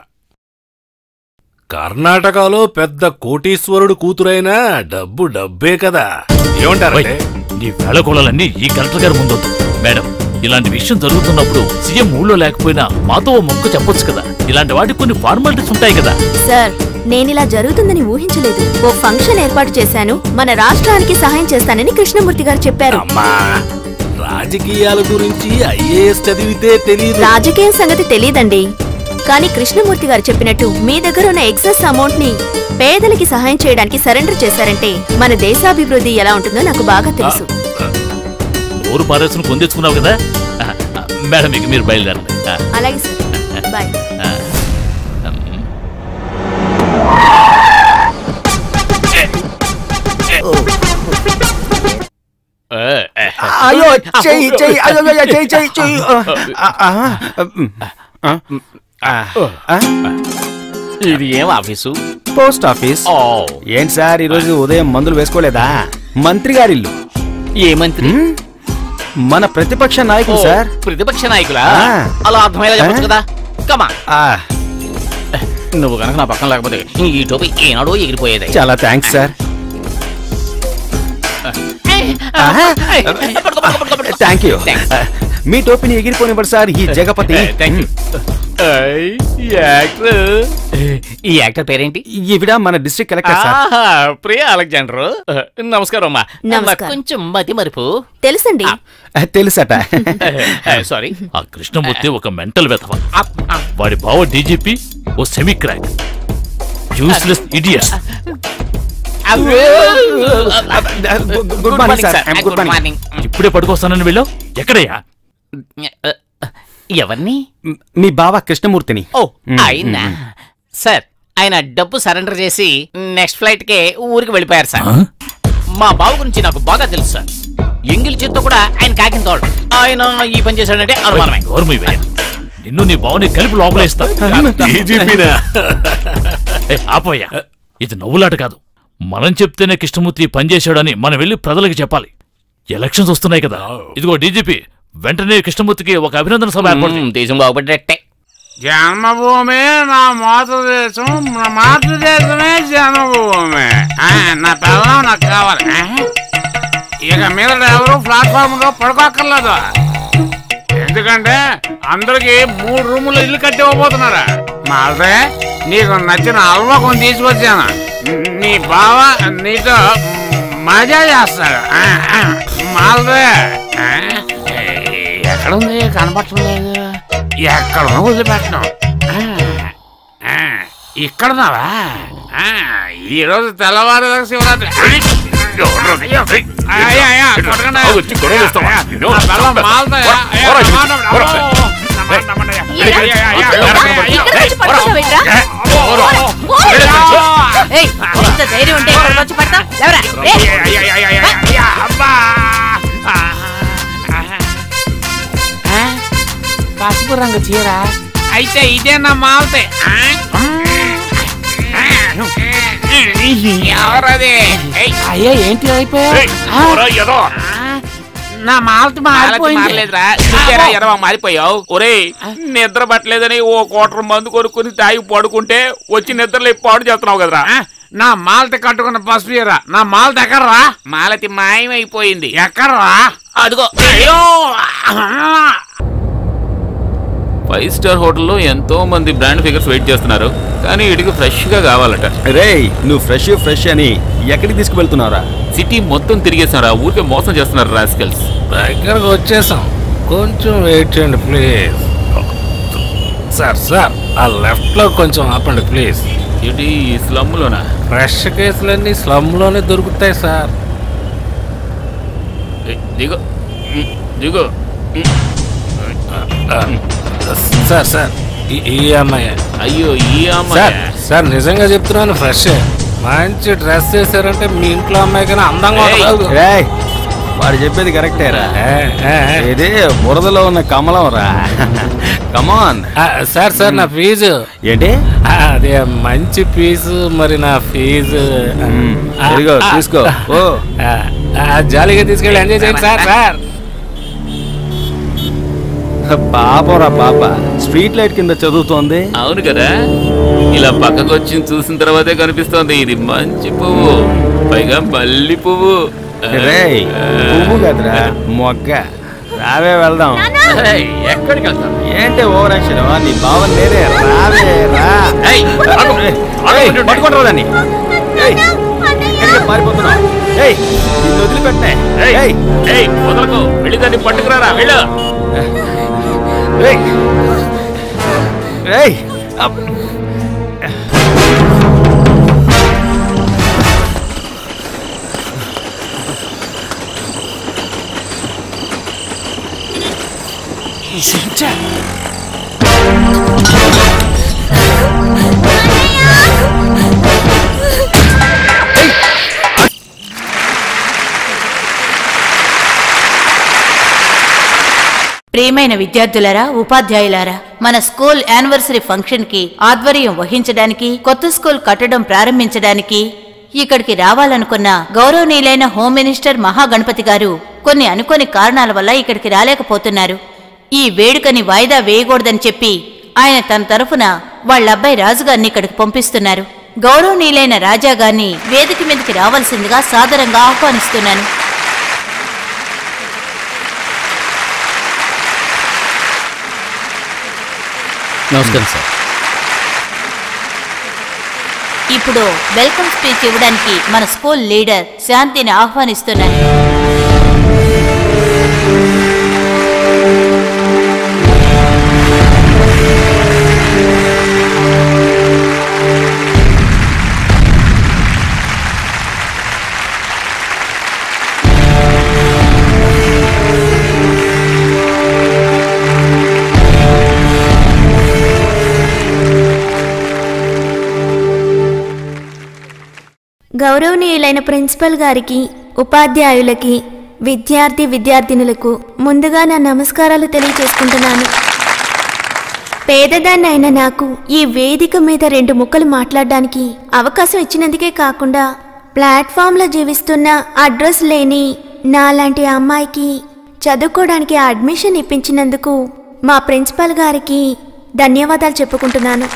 కర్ణాటకలో పెద్ద కోటీశ్వరుడు కూతురైనా డబ్బు డబ్బే కదా ఏమంటారంటే నీ వేళకోళాలన్నీ ఈ కలెక్టర్ గారి ముందొద్దు మేడం ఇలాంటి విషయం జరుగుతున్నప్పుడు సీఎం ఊళ్ళో లేకపోయినా మాతో ఓ మొక్క చెప్పొచ్చు కదా ఇలాంటి వాటికి కొన్ని ఫార్మాలిటీస్ ఉంటాయి కదా సార్ నేనిలా జరుగుతుందని ఊహించలేదు ఓ ఫంక్షన్ ఏర్పాటు చేశాను మన రాష్ట్రానికి సహాయం చేస్తానని కృష్ణమూర్తి గారు చెప్పారు అమ్మా రాజకీయాల గురించి ఐఏఎస్ చదివితే తెలియదు రాజకీయం సంగతి తెలియదండి కానీ కృష్ణమూర్తి గారు చెప్పినట్టు మీ దగ్గర ఉన్న ఎక్సెస్ అమౌంట్ ని పేదలకి సహాయం చేయడానికి సరెండర్ చేశారంటే మన దేశాభివృద్ధి ఎలా ఉంటుందో నాకు బాగా తెలుసు ఊరు పారేసును పొందించుకున్నావు కదా ఆ, ఆ, మేడం ఇక మీరు బయలుదేరండి ఆ, అలాగే సార్ బాయ్ ఆ. ఏ, ఏ, అయ్యో చెయ్యి చెయ్యి అయ్యో అయ్యో, చెయ్యి చెయ్యి చెయ్యి ఆ, ఆ, ఆ, ఉమ్, ఆ, ఆ, ఆ, ఇది ఏం ఆఫీసు పోస్ట్ ఆఫీస్ ఓ ఏంటి సార్ ఈరోజు ఉదయం మందులు వేసుకోలేదా మంత్రి గారిల్లు ఏ మంత్రి ఉమ్, మన ప్రతిపక్ష నాయకులు ఓ, సార్ ప్రతిపక్ష నాయకులా ఆ. అలా అర్థమయ్యేలా చెప్పచ్చు ఆ? కదా కమా ఆ, నువ్వు కనుక నా పక్కన లేకపోతే ఈ టోపీ ఏనాడో ఎగిరిపోయేది చాలా thanks sir thank you Thanks. మీ టోపీని ఎగిరిపోనివ్వండి సార్ ఈ జగపతి థ్యాంక్ యూ ఈ యాక్టర్ ఈ యాక్టర్ పేరేంటి ఈవిడ మన డిస్ట్రిక్ట్ కలెక్టర్ సార్ ఆహా, ప్రియా అలెగ్జాండర్ నమస్కారం అమ్మా నమస్కారం. నాకు కొంచెం మతి మరుపు తెలుసండి తెలుసట సారీ ఆ కృష్ణమూర్తి ఒక మెంటల్ వెధవ వాడి బావ డీజీపీ ఓ semi crack useless idiots good morning sir good morning ఇప్పుడే పడుకొస్తానని వెళ్ళావు ఎక్కడయ్యా ఎవరిని మీ బావ కృష్ణమూర్తిని ఓ ఆయన సార్ ఆయన డబ్బు సరెండర్ చేసి నెక్స్ట్ ఫ్లైట్ కే ఊరికి వెళ్ళిపోయారు సార్ ఆ? మా బావ గురించి నాకు బాగా తెలుసు సార్ ఎంగిల్ చేత్తో కూడా ఆయన కాకిన తోడు ఆయన ఈ పని చేశాడంటే అనుమానమే నోరు మూయవయ్యా. నిన్ను నీ బావని కలిపి లోపలేస్తా డీజీపీనా ఏ, ఆపోయ్యా ఇది నవ్వులాట కాదు మనం చెప్తేనే కృష్ణమూర్తి పనిచేశాడని మనం వెళ్ళి ప్రజలకు చెప్పాలి ఎలక్షన్స్ వస్తున్నాయి కదా ఇదిగో డీజీపీ వెంటనే కృష్ణమూర్తికి ఒక అభినందన సభ ఏర్పాటు చేయి. మ్మ్, దేశం బాగుపడ్డట్టే జన్మభూమి నా మాతృదేశం నా మాతృదేశమే జన్మభూమి ఆ, నా పిల్లలు నాకు కావాలి ఆ? ఇక మీద ఎవరు ప్లాట్ఫామ్ లో పడుకోక్కర్లేదు ఎందుకంటే అందరికి మూడు రూములు ఇల్లు కట్టి ఇవ్వబోతున్నారా మాదే నీకు నచ్చిన హల్వా కొని తీసుకొచ్చాను నీ బావ నీతో మజా చేస్తాడు ఆ, ఆ, మాల్దే ఆ? ఎక్కడుంది కనపడలేదు ఎక్కడ వదిలిపెట్టను ఆ, ఆ, ఇక్కడున్నావా ఆ, ఈ రోజు తెల్లవారు శివరాత్రి అయ్యో, అయ్యో, అయ్యో, కొట్టకండి. వచ్చి గొడవ చేస్తావా? అయ్యా, నా బెల్లం మాలుతాయా? అయ్యా, పోరా, నా మాట, పోరా. అమ్మో, నా మాట, నా మాట, అయ్యా, అయ్యా, అయ్యా, అయ్యా, అయ్యా, ఇక్కడ వచ్చి పడుకోబెట్టరా? ఏయ్, ఇంత ధైర్యం ఉంటే ఇక్కడ వచ్చి పడతావ్? లేవరా? ఏయ్, అయ్యా, అయ్యా, అయ్యా, అయ్యా, అయ్యా, అబ్బా ఆ, ఆ, పసుపు రంగు చీర అయితే ఇదే నా మాలతే ఎవరది అయ్యా ఏంటి అయిపోయా ఏయ్, పోరా, ఎదో. నా మాలతి మాలతి మారిపోయింది మారలేదురా నువ్వేరా ఎదవా మారిపోయావు ఒరేయ్ నిద్ర పట్టలేదని ఓ కోటర్ మందు కొనుక్కొని తాగి పడుకుంటే వచ్చి నిద్రలో పాడు చేస్తున్నావు కదరా ఆ, నా మాలతి కట్టుకున్న పసుపు చీర నా మాలతి ఎక్కడరా మాలతి మాయమైపోయింది ఎక్కడరా అదిగో అయ్యో ఫైవ్ స్టార్ హోటల్లో ఎంతో మంది బ్రాండ్ ఫిగర్స్ వెయిట్ చేస్తున్నారు కానీ ఇడికి ఫ్రెష్ గా కావాలట రేయ్ నువ్వు ఫ్రెష్ ఫ్రెష్ అని ఎక్కడికి తీసుకువెళ్తున్నారా సిటీ మొత్తం తిరిగేసారా ఊరికే మోసం చేస్తున్నారు రాస్కల్స్ దగ్గరకు వచ్చేసాం కొంచెం వెయిట్ చేయండి ప్లీజ్ సార్ సార్ ఆ లెఫ్ట్ లో కొంచెం ఆపండి ప్లీజ్ ఏంటి ఈ స్లమ్లోనా ఫ్రెష్ కేసులన్నీ స్లమ్ లోనే దొరుకుతాయి సార్ ఏయ్, దిగు ఉమ్, దిగు ఆ, సార్ సార్ ఈ- ఈ అమ్మాయి అయ్యో ఈ సార్ అమ్మాయి సార్ నిజంగా చెప్తున్నాను ఫ్రెష్ మంచి డ్రెస్ వేసారంటే మీ ఇంట్లో అమ్మాయి కన్నా అందంగా ఏయ్. ఉంటుంది. రేయ్ వాడు చెప్పేది కరెక్టేరా ఏ, ఏ, ఏ. ఇది బురదలో ఉన్న కమలం రా కమాన్ ఆ, సార్ సార్ నా ఫీజు ఏంటి ఆ, అదే మంచి ఫీజు మరి నా ఫీజు ఆ, ఇదిగో ఆ, తీసుకో ఓ ఆ, ఆ, జాలీగా తీసుకెళ్ళి ఎంజాయ్ చేయండి సార్ సార్ పాపరా పాప స్ట్రీట్ లైట్ కింద చదువుతోంది అవును కదా ఇలా పక్కకు వచ్చి చూసిన తర్వాతే కనిపిస్తోంది ఇది మంచి పువ్వు పైగా మల్లి పువ్వు రేయ్ పువ్వు కదరా మొగ్గ రావే వెళ్దాం ఏయ్, ఎక్కడికి వెళ్తాను ఏంటి ఓవర్ యాక్షన్ నీ బావన్ నేనే రావే రా ఏయ్, ఆగు, ఏయ్, ఆగు, ఏయ్, ఉండు. పట్టుకుంటారా దాన్ని ఏయ్, ఎక్కడికి పారిపోతున్నావు ఏయ్ నిన్ను వదిలిపెట్టే ఏయ్, ఏయ్ ఏయ్ వదలకు వెళ్ళి దాన్ని పట్టుకురారా వెళ్ళు ఏయ్ ఏయ్ అప్. ప్రియమైన విద్యార్థులారా ఉపాధ్యాయులారా మన స్కూల్ యానివర్సరీ ఫంక్షన్ కి ఆధ్వర్యం వహించడానికి కొత్త స్కూల్ కట్టడం ప్రారంభించడానికి ఇక్కడికి రావాలనుకున్న గౌరవనీయులైన హోమ్ మినిస్టర్ మహాగణపతి గారు కొన్ని అనుకోని కారణాల వల్ల ఇక్కడికి రాలేకపోతున్నారు ఈ వేడుకని వాయిదా వేయకూడదని చెప్పి ఆయన తన తరఫున వాళ్ళ అబ్బాయి రాజుగారిని ఇక్కడికి పంపిస్తున్నారు గౌరవనీయులైన రాజా గారిని వేదిక మీదకి రావాల్సిందిగా సాదరంగా ఆహ్వానిస్తున్నాను నమస్కారం సార్ ఇప్పుడు వెల్కమ్ స్పీచ్ ఇవ్వడానికి మన స్కూల్ లీడర్ శాంతిని ఆహ్వానిస్తున్నాను గౌరవనీయులైన ప్రిన్సిపల్ గారికి ఉపాధ్యాయులకి విద్యార్థి విద్యార్థినులకు ముందుగా నా నమస్కారాలు తెలియజేసుకుంటున్నాను పేదదాన్నైన నాకు ఈ వేదిక మీద రెండు ముక్కలు మాట్లాడడానికి అవకాశం ఇచ్చినందుకే కాకుండా ప్లాట్ఫామ్లో జీవిస్తున్న అడ్రస్ లేని నాలాంటి అమ్మాయికి చదువుకోవడానికి అడ్మిషన్ ఇప్పించినందుకు మా ప్రిన్సిపల్ గారికి ధన్యవాదాలు చెప్పుకుంటున్నాను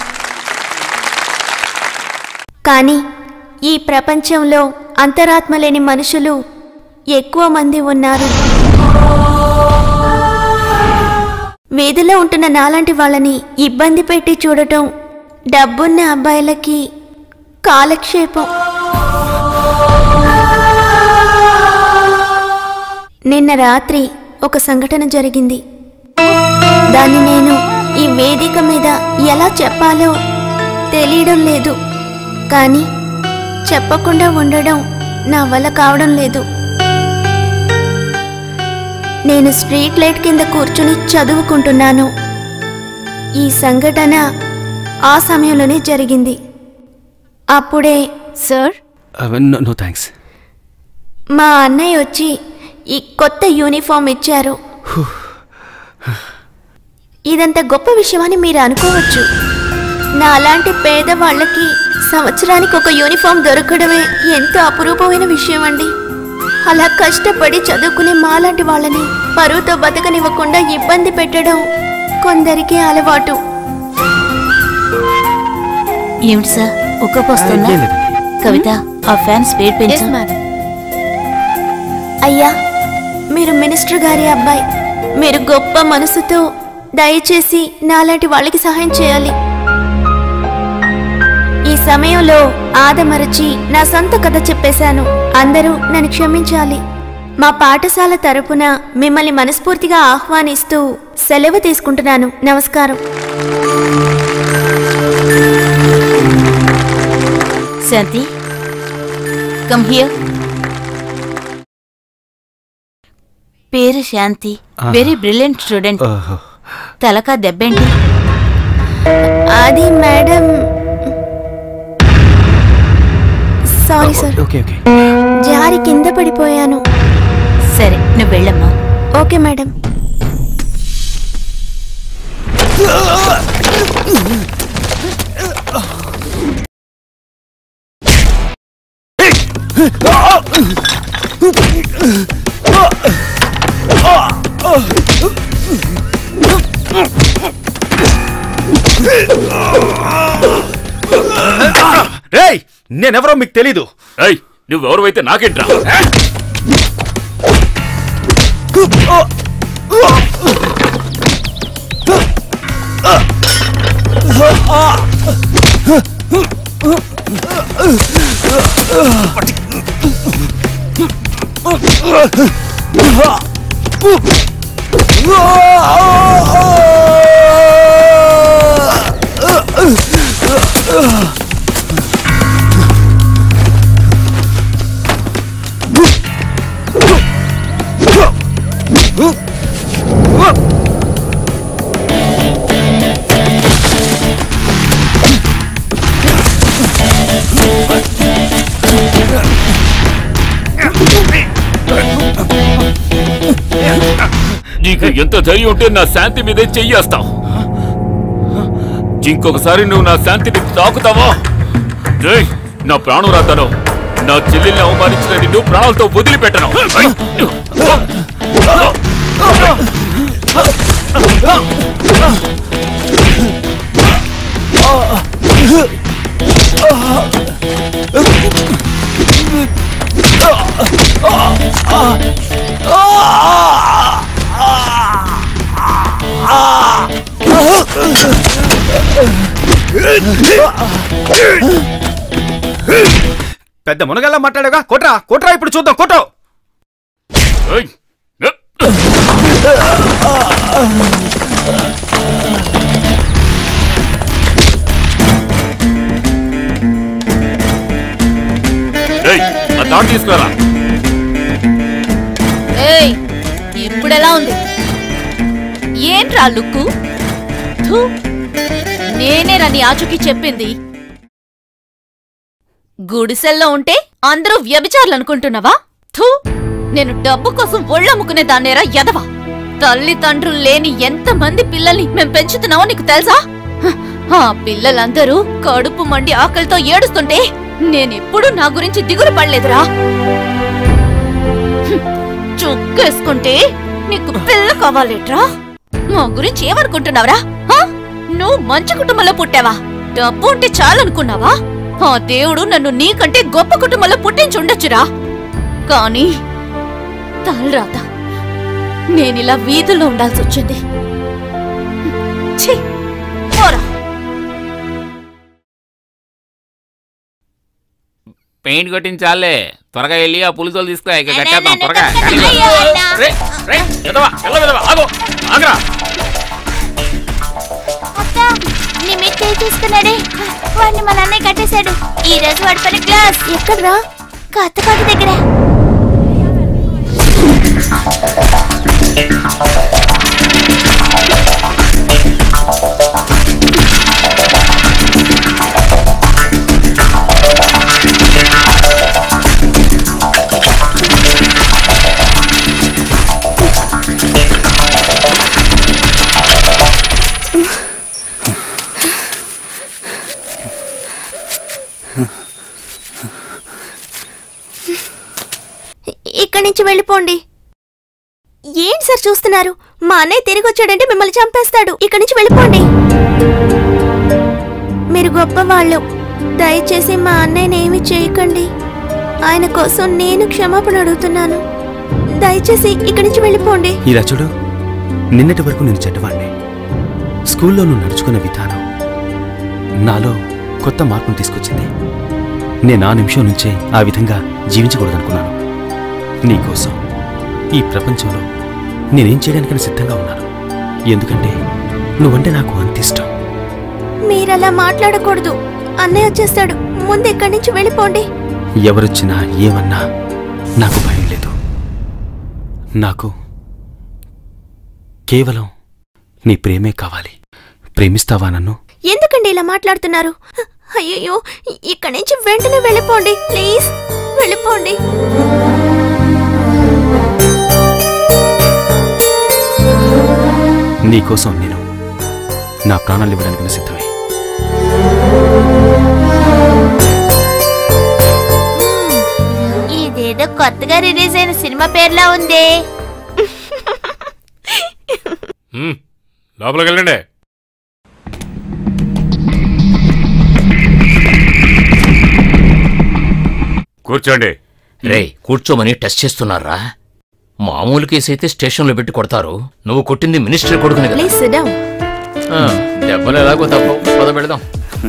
కానీ ఈ ప్రపంచంలో అంతరాత్మ లేని మనుషులు ఎక్కువ మంది ఉన్నారు వీధిలో ఉంటున్న నాలాంటి వాళ్ళని ఇబ్బంది పెట్టి చూడటం డబ్బున్న అబ్బాయిలకి కాలక్షేపం నిన్న రాత్రి ఒక సంఘటన జరిగింది దాన్ని నేను ఈ వేదిక మీద ఎలా చెప్పాలో తెలియడం లేదు కానీ చెప్పకుండా ఉండడం నా వల్ల కావడం లేదు నేను స్ట్రీట్ లైట్ కింద కూర్చుని చదువుకుంటున్నాను ఈ సంఘటన ఆ సమయంలోనే జరిగింది అప్పుడే సార్ నో థ్యాంక్స్ మా అన్నయ్య వచ్చి ఈ కొత్త యూనిఫామ్ ఇచ్చారు ఇదంత గొప్ప విషయమని మీరు అనుకోవచ్చు నాలాంటి పేదవాళ్ళకి సంవత్సరానికి ఒక యూనిఫామ్ దొరకడమే ఎంతో అపురూపమైన విషయం అండి అలా కష్టపడి చదువుకునే మాలాంటి వాళ్ళని పరువుతో బతకనివ్వకుండా ఇబ్బంది పెట్టడం కొందరికి అలవాటు ఏమిటి సార్ ఉక్కపోస్తుందా ఏం లేదు. కవిత ఆ ఫ్యాన్ స్పీడ్ పెంచు అయ్యా మీరు మినిస్టర్ గారి అబ్బాయి మీరు గొప్ప మనసుతో దయచేసి నాలాంటి వాళ్ళకి సహాయం చేయాలి ఈ సమయంలో ఆదమరచి నా సొంత కథ చెప్పేశాను అందరూ నన్ను క్షమించాలి మా పాఠశాల తరపున మిమ్మల్ని మనస్ఫూర్తిగా ఆహ్వానిస్తూ సెలవు తీసుకుంటున్నాను నమస్కారం శాంతి కమ్ హియర్ పేరు శాంతి వెరీ బ్రిలియంట్ స్టూడెంట్ ఓహో. తలకా దెబ్బేంటి అది madam sorry sir okay okay జారి కింద పడిపోయాను సరే నువ్వు వెళ్ళమ్మా ఓకే మేడం రేయ్ నేనెవరో మీకు తెలీదు ఏయ్ నువ్వెవరివైతే నాకేంట్రా నీకు ఎంత ధైర్యం ఉంటే నా శాంతి మీదే చెయ్యేస్తావు ఇంకొకసారి నువ్వు నా శాంతిని తాకుతావా జై నా ప్రాణం రాతాను నా చెల్లెల్ని అవమానించిన నిన్ను ప్రాణాలతో వదిలిపెట్టను పెద్ద మునగల్లా మాట్లాడగా కొట్రా కొట్రా ఇప్పుడు చూద్దాం కొట్టు ఏయ్! ఏయ్, ఆ తాడు తీసుకురా ఏయ్ ఇప్పుడెలా ఉంది ఏంట్రా లుక్కు థూ, నేనేరా నీ ఆచూకీ చెప్పింది గుడిసెల్లో ఉంటే అందరూ వ్యభిచారులు అనుకుంటున్నావా థూ నేను డబ్బు కోసం ఒళ్ళమ్ముకునే దాన్నేరా ఎదవా తల్లిదండ్రులు లేని ఎంతమంది పిల్లల్ని మేం పెంచుతున్నావో నీకు తెలుసా హ, ఆ పిల్లలందరూ కడుపు మండి ఆకలితో ఏడుస్తుంటే నేనెప్పుడూ నా గురించి దిగులు పడలేదురా హ్మ్, చుక్కేసుకుంటే నీకు పిల్ల కావాలేట్రా మా గురించి ఏమనుకుంటున్నావురా హ? నువ్వు మంచి కుటుంబంలో పుట్టావా డబ్బు ఉంటే చాలనుకున్నావా ఆ దేవుడు నన్ను నీకంటే గొప్ప కుటుంబంలో పుట్టించుండొచ్చురా కానీ తలరాత నేనిలా వీధుల్లో ఉండాల్సి వచ్చింది ఛీ, పోరా పెయింట్ కొట్టించాలే త్వరగా వెళ్ళి ఆ పులితోలు తీసుకురా ఇక అన్నా, కట్టేద్దాం అన్నా, త్వరగా అన్నా, కానీ అయ్యో, అన్నా. రే, రే, ఎదవా, ఎల్ల ఎదవా, ఆగు, ఆగురా. అక్క నీ మీద చేయి తీసుకున్నాడే వాడిని మా నాన్నయ్య కట్టేశాడు ఈ రోజు వాడి పని క్లాస్ ఎక్కడ్రా కొత్తకోట దగ్గర ఇక్కడి నుంచి వెళ్ళిపోండి ఏంటి సార్ చూస్తున్నారు మా అన్నయ్య తిరిగి వచ్చాడంటే మిమ్మల్ని చంపేస్తాడు ఇక్కడి నుంచి వెళ్ళిపోండి మీరు గొప్పవాళ్ళు దయచేసి మా అన్నయ్యని ఏమి చేయకండి ఆయన కోసం నేను క్షమాపణ అడుగుతున్నాను దయచేసి ఇక్కడి నుంచి వెళ్ళిపోండి ఇలా చూడు నిన్నటి వరకు నేను చెడ్డవాణ్ణి స్కూల్లో నువ్వు నడుచుకున్న విధానం నాలో కొత్త మార్పును తీసుకొచ్చింది నేను ఆ నిమిషం నుంచే ఆ విధంగా జీవించకూడదనుకున్నాను నీకోసం ఈ ప్రపంచంలో నేనేం చేయడానికైనా సిద్ధంగా ఉన్నాను ఎందుకంటే నువ్వంటే నాకు అంత ఇష్టం మీరలా మాట్లాడకూడదు అన్నయ్య వచ్చేస్తాడు ముందు ఇక్కడి నుంచి వెళ్ళిపోండి ఎవరొచ్చినా ఏమన్నా నాకు భయం లేదు నాకు కేవలం నీ ప్రేమే కావాలి ప్రేమిస్తావా నన్ను ఎందుకండి ఇలా మాట్లాడుతున్నారు అయ్యో ఇక్కడి నుంచి వెంటనే వెళ్ళిపోండి ప్లీజ్ వెళ్ళిపోండి నీకోసం నేను నా ప్రాణాలు ఇవ్వడానికి సిద్ధమే ఇదేదో కొత్తగా రిలీజ్ అయిన సినిమా పేర్లా ఉంది హ్మ్, లోపలికి వెళ్ళండి కూర్చోండి రే కూర్చోమని టెస్ట్ చేస్తున్నారా మామూలు కేసు అయితే స్టేషన్లో పెట్టి కొడతారు నువ్వు కొట్టింది మినిస్టర్ కొడుకుని కదా ప్లీజ్ సిట్ డౌన్ ఆ, దెబ్బలు ఎలాగో తప్ప పద పెడదాం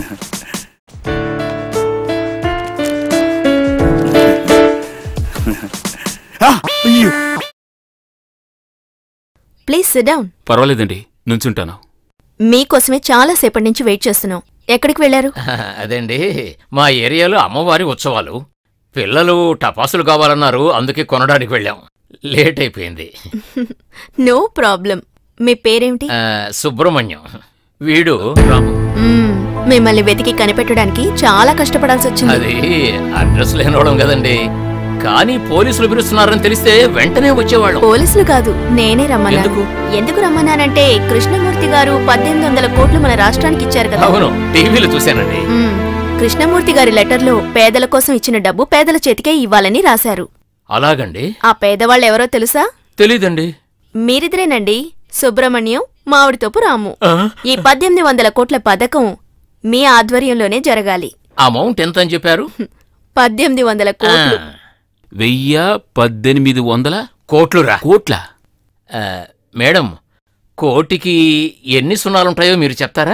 ప్లీజ్ సిట్ డౌన్ పర్వాలేదండి నుంచుంటాను మీకోసమే చాలా సేపటి నుంచి వెయిట్ చేస్తున్నాం ఎక్కడికి వెళ్ళారు అదేండి మా ఏరియాలో అమ్మవారి ఉత్సవాలు పిల్లలు టపాసులు కావాలన్నారు అందుకే కొనడానికి వెళ్ళాం లేట్ అయిపోయింది నో ప్రాబ్లం మీ పేరేమిటి ఆ, సుబ్రహ్మణ్యం వీడు మ్మ్, మిమ్మల్ని వెతికి కనిపెట్టడానికి చాలా కష్టపడాల్సి వచ్చింది అది అడ్రస్ లేనివ్వడం కదండి కానీ పోలీసులు పిలుస్తున్నారని తెలిస్తే వెంటనే వచ్చేవాళ్ళం పోలీసులు కాదు నేనే రమ్మన్నాను ఎందుకు? ఎందుకు రమ్మన్నానంటే కృష్ణమూర్తి గారు పద్దెనిమిది వందల కోట్లు మన రాష్ట్రానికి ఇచ్చారు కదా అవును టీవీలో చూశానండి మ్మ్. కృష్ణమూర్తి గారి లెటర్లో పేదల కోసం ఇచ్చిన డబ్బు పేదల చేతికే ఇవ్వాలని రాశారు అలాగండి ఆ పేదవాళ్ళు ఎవరో తెలుసా తెలీదండి మీరిద్దరేనండి సుబ్రహ్మణ్యం మామిడితోపు రాము ఆ? ఈ పద్దెనిమిది వందల కోట్ల పథకం మీ ఆధ్వర్యంలోనే జరగాలి అమౌంట్ ఎంత అని చెప్పారు పద్దెనిమిది వందల కోట్లు ఆ, వెయ్యి పద్దెనిమిది వందల కోట్లురా కోట్ల ఆ, మేడం కోటికి ఎన్ని సున్నాలుంటాయో మీరు చెప్తారా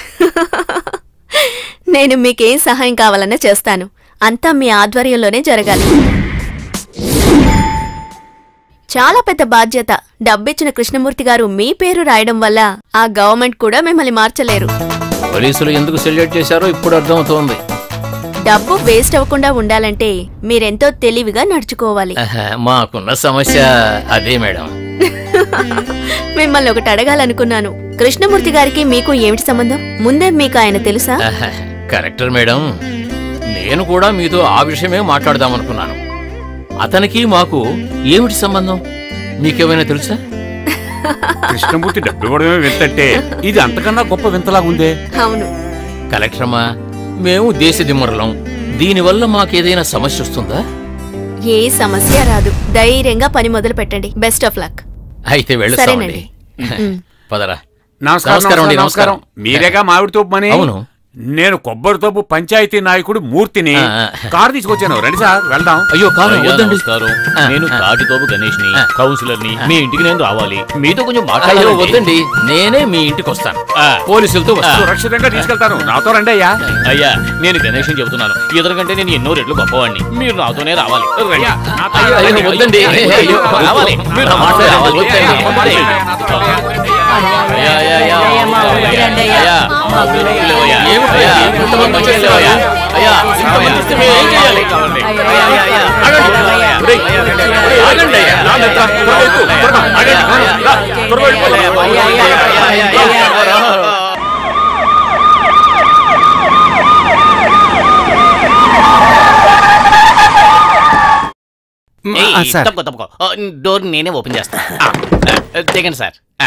నేను మీకేం సహాయం కావాలన్నా చేస్తాను అంతా మీ ఆధ్వర్యంలోనే జరగాలి చాలా పెద్ద బాధ్యత డబ్బిచ్చిన కృష్ణమూర్తి గారు మీ పేరు రాయడం వల్ల ఆ గవర్నమెంట్ కూడా మిమ్మల్ని మార్చలేరు పోలీసులు ఎందుకు సెల్యూట్ చేశారో ఇప్పుడు అర్థమవుతోంది డబ్బు వేస్ట్ అవ్వకుండా ఉండాలంటే మీరెంతో తెలివిగా నడుచుకోవాలి ఆహా, మాకున్న సమస్య అదే మేడం మిమ్మల్ని ఒకటి అడగాలనుకున్నాను కృష్ణమూర్తి గారికి మీకు ఏమిటి సంబంధం ముందే మీకు ఆయన తెలుసా ఆహా, కరెక్టర్ మేడం నేను కూడా మీతో ఆ విషయమే మాట్లాడదామనుకున్నాను అతనికి మాకు ఏమిటి సంబంధం మీకేమైనా తెలుసా కృష్ణమూర్తి డబ్బు ఇవ్వడమే వింతంటే ఇది అంతకన్నా గొప్ప వింతలాగుందే అవును కలెక్టరమ్మా మేము దేశదిమ్మరులం దీనివల్ల మాకేదైనా సమస్య వస్తుందా ఏ సమస్య రాదు ధైర్యంగా పని మొదలు పెట్టండి బెస్ట్ ఆఫ్ లక్ అయితే వెళ్ళొస్తామండి సరేనండి మ్మ్. పదరా నమస్కారం నమస్కారం అండి, నమస్కారం నమస్కారం. మీరేగా మామిడి తోపు మని అవును. నేను కొబ్బరి తోపు పంచాయతీ నాయకుడు మూర్తిని ఆ, ఆ. కారు తీసుకొచ్చాను రండి సార్ వెళ్దాం అయ్యో కారు అయ్యా, వద్దండి నమస్కారం ఆ, నేను ఆ. తాటితోపు గణేష్ ని ఆ. కౌన్సిలర్ ని మీ ఇంటికి నేను రావాలి మీతో కొంచెం అయ్యో మాట్లాడాలి వద్దండి నేనే మీ ఇంటికి వస్తాను ఆ. పోలీసులతో వస్తాను సురక్షితంగా తీసుకెళ్తాను నాతో రండి అయ్యా అయ్యా నేను గణేష్ అని చెబుతున్నాను ఇతరుకంటే నేను ఎన్నో రెట్లు గొప్పవాడిని మీరు నాతోనే రావాలి రండి. అయ్యా, నాతో అయ్యో, రండి. అయ్యో, వద్దండి అయ్యో, రావాలి మీరు నా మాట రావాలి వద్దండి. అయ్యా, అయ్యా, అయ్యా. అయ్యా, మా పిల్లలు లేవయ్యా. ఏమిటి? అయ్యా, ఇంతమంది కొంచెం లేవయ్యా. అయ్యా, ఇంతమంది ఇస్తే మేము ఏం చేయాలి? అయ్యా, అయ్యా, అయ్యా. ఒరేయ్, ఒరేయ్, ఆగండి అయ్యా. నా నెత్త, త్వరగా ఎక్కు, త్వరగా, ఆగండి. రా, త్వరగా వెళ్ళిపోదాం. ఏయ్, ఆ, సార్ తప్పుకో తప్పుకో ఆ, డోర్ నేనే ఓపెన్ చేస్తా ఆ, ఆ, దిగండి సార్ ఆ.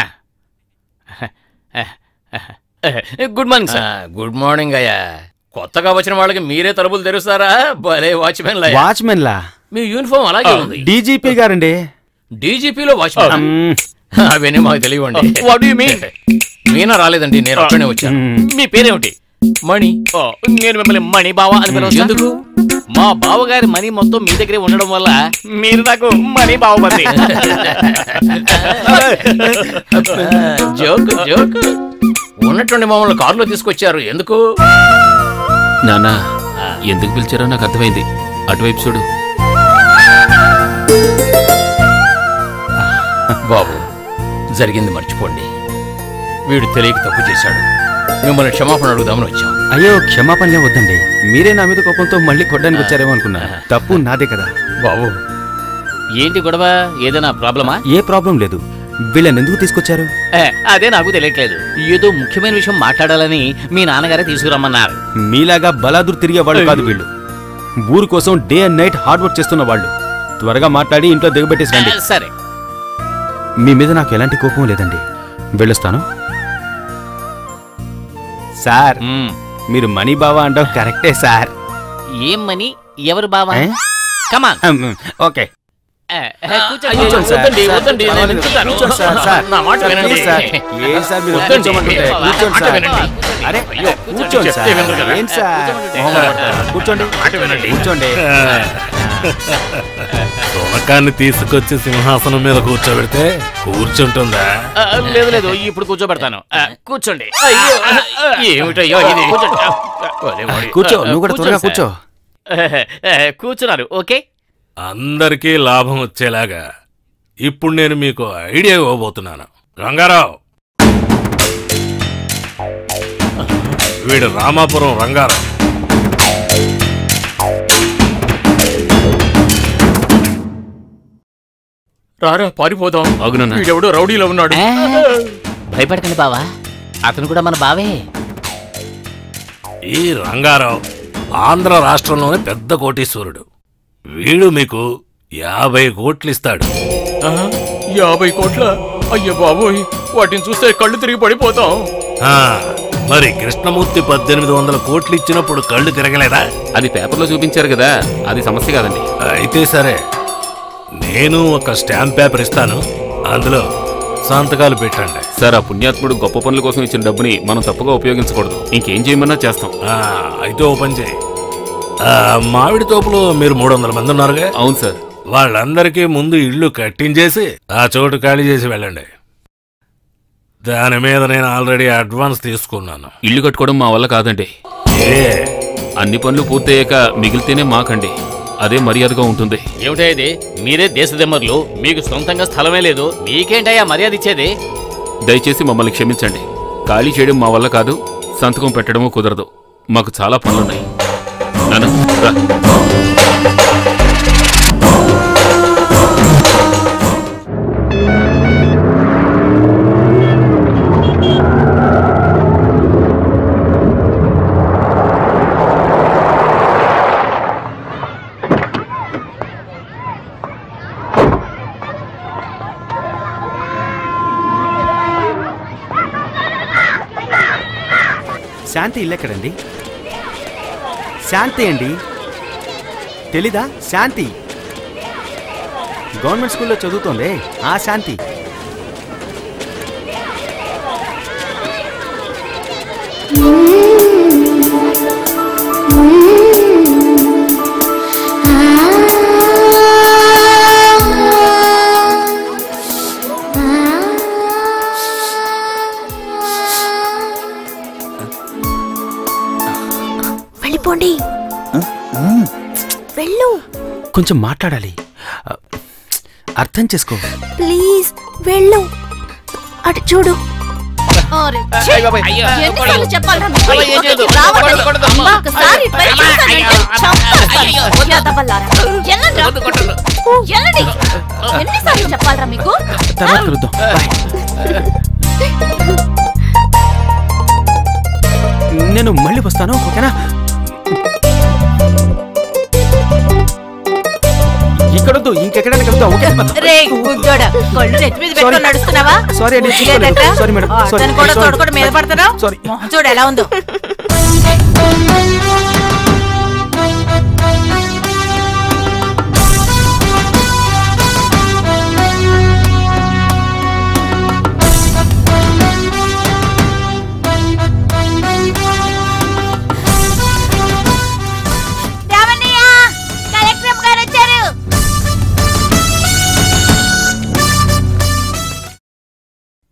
గుడ్ మార్నింగ్ ఆ, సార్ గుడ్ మార్నింగ్ అయ్యా కొత్తగా వచ్చిన వాళ్ళకి మీరే తలుపులు తెరుస్తారా భలే వాచ్మెన్ వాచ్మెన్లా మీ యూనిఫామ్ అలాగే ఉంది డీజీపీ గారండి డీజీపీలో వాచ్మెన్ మ్మ్. అవన్నీ మాకు తెలియండి వాట్ యు మీన్ మీనా రాలేదండి నేను అక్కడనే వచ్చాను మీ పేరేమిటి మణి ఓ, నేను మిమ్మల్ని మణి బావ అని పిలువచ్చా? ఎందుకు? మా బావగారి మనీ మొత్తం మీ దగ్గరే ఉండడం వల్ల మీరు నాకు మనీ బావ మంది జోక్ జోక్ ఉన్నటువంటి మమ్మల్ని కారులో తీసుకొచ్చారు ఎందుకు నాన్న ఎందుకు పిలిచారో నాకు అర్థమైంది అటువైపు చూడు బాబు జరిగింది మర్చిపోండి వీడు తెలియక తప్పు చేశాడు మిమ్మల్ని క్షమాపణ అడుగుదామని వచ్చాం అయ్యో క్షమాపణలే వద్దండి మీరే నా మీద కోపంతో మళ్ళీ కొట్టడానికి వచ్చారేమో అనుకున్నా తప్పు నాదే కదా బాబు ఏంటి గొడవ ఏదైనా ప్రాబ్లమా ఏ ప్రాబ్లం లేదు వీళ్ళని ఎందుకు తీసుకొచ్చారు ఏ, అదే నాకు తెలియట్లేదు ఏదో ముఖ్యమైన విషయం మాట్లాడాలని మీ నాన్నగారే తీసుకురమ్మన్నారు మీలాగా బలాదురు తిరిగే వాళ్ళు కాదు వీళ్ళు ఊరు కోసం day and night hard work చేస్తున్న వాళ్ళు త్వరగా మాట్లాడి ఇంట్లో దిగబెట్టేసి రండి ఆ, సరే మీ మీద నాకు ఎలాంటి కోపం లేదండి వెళ్ళొస్తాను సార్ మ్మ్. మీరు మనీ బావా అంటాం కరెక్టే సార్ ఏం మనీ ఎవరు బావా ఏ? కమాన్ ఓకే కూర్చోండి కూర్చోండి సార్. వద్దండి, సార్, వద్దండి, నేను పర్వాలేదు. నిల్చుంటాను. కూర్చోండి సార్, సార్. నా మాట సార్, వినండి. Please sir. ఏం సార్ మీరు వద్దండి. కూర్చోమంటుంటే? కూర్చోండి మాట సార్. వినండి. అరే అయ్యో, కూర్చోండి చెప్తే సార్ వినరు కదా. ఏం సార్ కూర్చోండి. మొహం పడతారు. కూర్చోండి మాట వినండి. కూర్చోండి తునకాన్ని తీసుకొచ్చి సింహాసనం మీద కూర్చోబెడితే కూర్చుంటుందా ఆ, లేదు లేదు ఇప్పుడు కూర్చోబెడతాను ఆ, కూర్చోండి అయ్యో ఏమిటయ్యో ఇది కూర్చోండి ఆ, ఒరే, ఒరే. కూర్చో నువ్వు కూడా త్వరగా కూర్చోండి కూర్చో సార్. ఆ, కూర్చున్నారు ఓకే అందరికీ లాభం వచ్చేలాగా ఇప్పుడు నేను మీకు ఐడియా ఇవ్వబోతున్నాను రంగారావు వీడు రామాపురం రంగారావు రారా పారిపోదాం అవునన్నా వీడెవడో రౌడీలో ఉన్నాడు ఆ, భయపడకండి బావా అతను కూడా మన బావే ఈ రంగారావు ఆంధ్ర రాష్ట్రంలోనే పెద్ద కోటీశ్వరుడు వీడు మీకు యాభై కోట్లు ఇస్తాడు ఆ, యాభై కోట్ల అయ్య బాబోయ్ వాటిని చూస్తే కళ్ళు తిరిగి పడిపోతాం ఆ, మరి కృష్ణమూర్తి పద్దెనిమిది వందల కోట్లు ఇచ్చినప్పుడు కళ్ళు తిరగలేదా అది పేపర్లో చూపించారు కదా అది సమస్య కాదండి అయితే సరే నేను ఒక స్టాంప్ పేపర్ ఇస్తాను అందులో సంతకాలు పెట్టండి సార్ ఆ పుణ్యాత్ముడు గొప్ప పనుల కోసం ఇచ్చిన డబ్బుని మనం తప్పుగా ఉపయోగించకూడదు ఇంకేం చేయమన్నా చేస్తాం ఆ, అయితే ఓ పని చేయి ఆ, మామిడి తోపులో మీరు మూడు వందల మంది ఉన్నారుగా అవును సార్ వాళ్ళందరికీ ముందు ఇల్లు కట్టించేసి ఆ చోటు ఖాళీ చేసి వెళ్ళండి దాని మీద నేను ఆల్రెడీ అడ్వాన్స్ తీసుకున్నాను ఇల్లు కట్టుకోవడం మా వల్ల కాదండి ఏ అన్ని పనులు పూర్తయ్యాక మిగిలితేనే మాకండి అదే మర్యాదగా ఉంటుంది ఏమిటా ఇది మీరే దేశదిమ్మర్లు మీకు సొంతంగా స్థలమే లేదు మీకేంటయ్యా మర్యాద ఇచ్చేది దయచేసి మమ్మల్ని క్షమించండి ఖాళీ చేయడం మా వల్ల కాదు సంతకం పెట్టడము కుదరదు మాకు చాలా పనులున్నాయి నాన్న రా. శాంతి ఇల్లు ఎక్కడండి శాంతి అండి తెలీదా శాంతి గవర్నమెంట్ స్కూల్లో చదువుతోంది ఆ శాంతి వెళ్ళిపోండి వెళ్ళు కొంచెం మాట్లాడాలి ఆ, అర్థం చేసుకో ప్లీజ్ వెళ్ళు అటు చూడు అరే, ఛీ! ఎన్నిసార్లు చెప్పాలిరా మీకు? అయ్యో, ఏం చేయదు. ఇక్కడికి రావద్దని. కొట్టదు, కొట్టదు. అమ్మా, ఒక్కసారి ఇటువైపు చూశానంటే చంపేస్తాను. ఎదవల్లారా. వెళ్ళండ్రా. వెళ్ళండి. ఎన్నిసార్లు చెప్పాలిరా మీకు తర్వాత కలుద్దాం బాయ్ నేను మళ్ళీ వస్తాను ఓకేనా ఇక్కడొద్దు ఇంకెక్కడైనా కలుద్దాం ఓకే రే గుడ్డోడ కళ్ళు నెత్తి మీద పెట్టుకొని Sorry. నడుస్తున్నావా Sorry అండి, బుద్ధిగా చూసుకోలేదు. ఏంటంట? Sorry madam, sorry. అతను కూడా Sorry. తోడుకొని మీద పడుతున్నావు Sorry. మొహం చూడు ఎలా ఉందో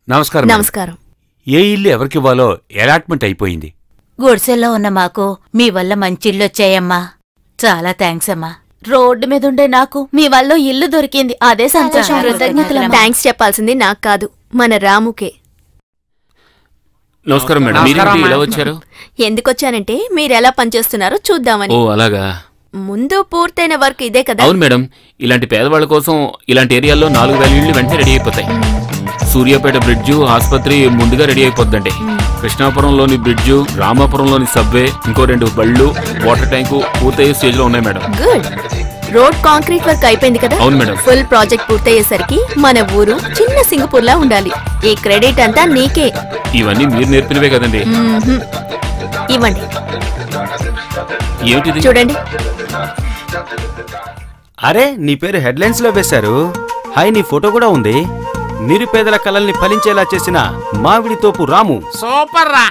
నమస్కారం మేడం. నమస్కారం ఏ ఇల్లు ఎవరికి ఇవ్వాలో అలాట్మెంట్ అయిపోయింది గుడిసెల్లో ఉన్న మాకు మీ వల్ల మంచి ఇల్లు వచ్చాయమ్మా చాలా థ్యాంక్స్ అమ్మా రోడ్డు మీద ఉండే నాకు మీ వల్ల ఇల్లు దొరికింది అదే సంతోషం చాలా కృతజ్ఞతలమ్మా థ్యాంక్స్ చెప్పాల్సింది నాకు కాదు మన రాముకే నమస్కారం మేడం నమస్కారం, మీరేంటి ఇలా మేడం. వచ్చారు ఎందుకొచ్చానంటే మీరెలా పనిచేస్తున్నారో చూద్దామని ఓ అలాగా ముందు పూర్తయిన వర్క్ ఇదే కదా అవును మేడం ఇలాంటి పేదవాళ్ళ కోసం ఇలాంటి ఏరియాల్లో నాలుగు వేల ఇళ్ళు వెంటనే రెడీ అయిపోతాయి సూర్యాపేట బ్రిడ్జ్ ఆసుపత్రి ముందుగా రెడీ అయిపోద్దండి కృష్ణాపురంలోని బ్రిడ్జ్ రామాపురంలోని సబ్వే ఇంకో రెండు బళ్ళు వాటర్ ట్యాంకు పూర్తయ్యే స్టేజ్ లో ఉన్నాయి madam good road concrete work అయిపోయింది కదా అవును మేడం. ఫుల్ ప్రాజెక్ట్ పూర్తయ్యేసరికి మన ఊరు చిన్న సింగపూర్ లా ఉండాలి ఈ క్రెడిట్ అంతా నీకే ఇవన్నీ మీరు నేర్పినవే కదండి మ్మ్హ్మ్. ఇవ్వండి ఏమిటిది చూడండి అరే నీ పేరు హెడ్లైన్స్ లో వేశారు హాయ్ నీ ఫోటో కూడా ఉంది నిరుపేదల కలల్ని ఫలించేలా చేసిన మామిడి తోపు రాము సూపర్ రా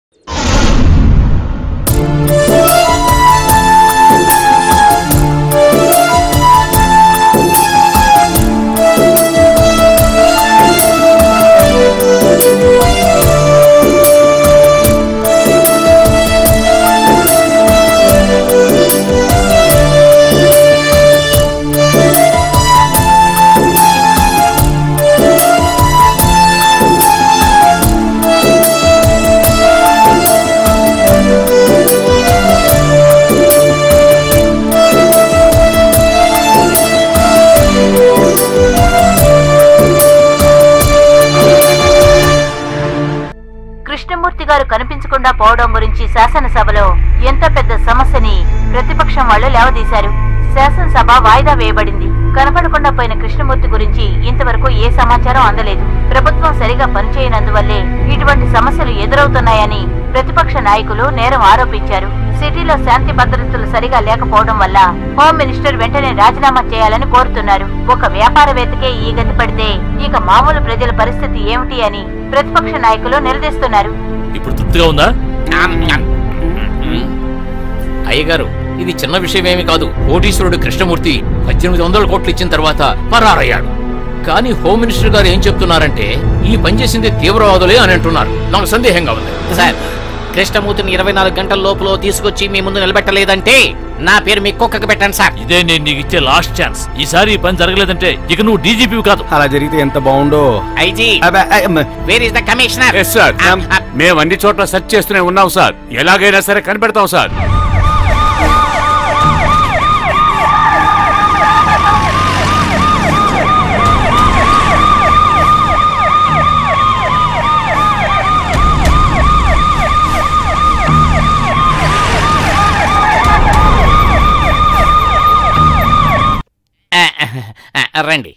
కృష్ణమూర్తి గారు కనిపించకుండా పోవడం గురించి శాసనసభలో ఎంత పెద్ద సమస్యని ప్రతిపక్షం వాళ్ళు లేవదీశారు శాసనసభ వాయిదా వేయబడింది కనపడకుండా పోయిన కృష్ణమూర్తి గురించి ఇంతవరకు ఏ సమాచారం అందలేదు ప్రభుత్వం సరిగా పనిచేయనందువల్లే ఇటువంటి సమస్యలు ఎదురవుతున్నాయని ప్రతిపక్ష నాయకులు నేరం ఆరోపించారు సిటీలో శాంతి భద్రతలు సరిగా లేకపోవడం వల్ల హోమ్ మినిస్టర్ వెంటనే రాజీనామా చేయాలని కోరుతున్నారు ఒక వ్యాపారవేత్తకే ఈ గతి పడితే ఇక మామూలు ప్రజల పరిస్థితి ఏమిటి అని ప్రతిపక్ష నాయకులు నిలదీస్తున్నారు ఇప్పుడు తృప్తిగా ఉందా అయ్యగారు ఇది చిన్న విషయమేమి కాదు కోటీశ్వరుడు కృష్ణమూర్తి పద్దెనిమిది వందల కోట్లు ఇచ్చిన తర్వాత పరారయ్యాడు కానీ హోమ్ మినిస్టర్ గారు ఏం చెప్తున్నారంటే ఈ పని చేసింది తీవ్రవాదులే అని అంటున్నారు నాకు సందేహంగా ఉంది సార్ కృష్ణమూర్తిని ఇరవై నాలుగు గంటల లోపల తీసుకొచ్చి మీ ముందు నిలబెట్టలేదంటే నా పేరు మీ కుక్కకు పెట్టండి సార్ ఇదే నేను నీకు ఇచ్చే లాస్ట్ ఛాన్స్ ఈసారి ఈ పని జరగలేదంటే ఇక నువ్వు డీజీపీ కాదు అలా జరిగితే ఎంత బాగుండో ఐజీ అబ్బా, ఐ, మ, where is the commissioner yes sir మేము అన్ని చోట్ల సెర్చ్ చేస్తూనే ఉన్నాం సార్ ఎలాగైనా సరే కనిపెడతాం సార్ రండి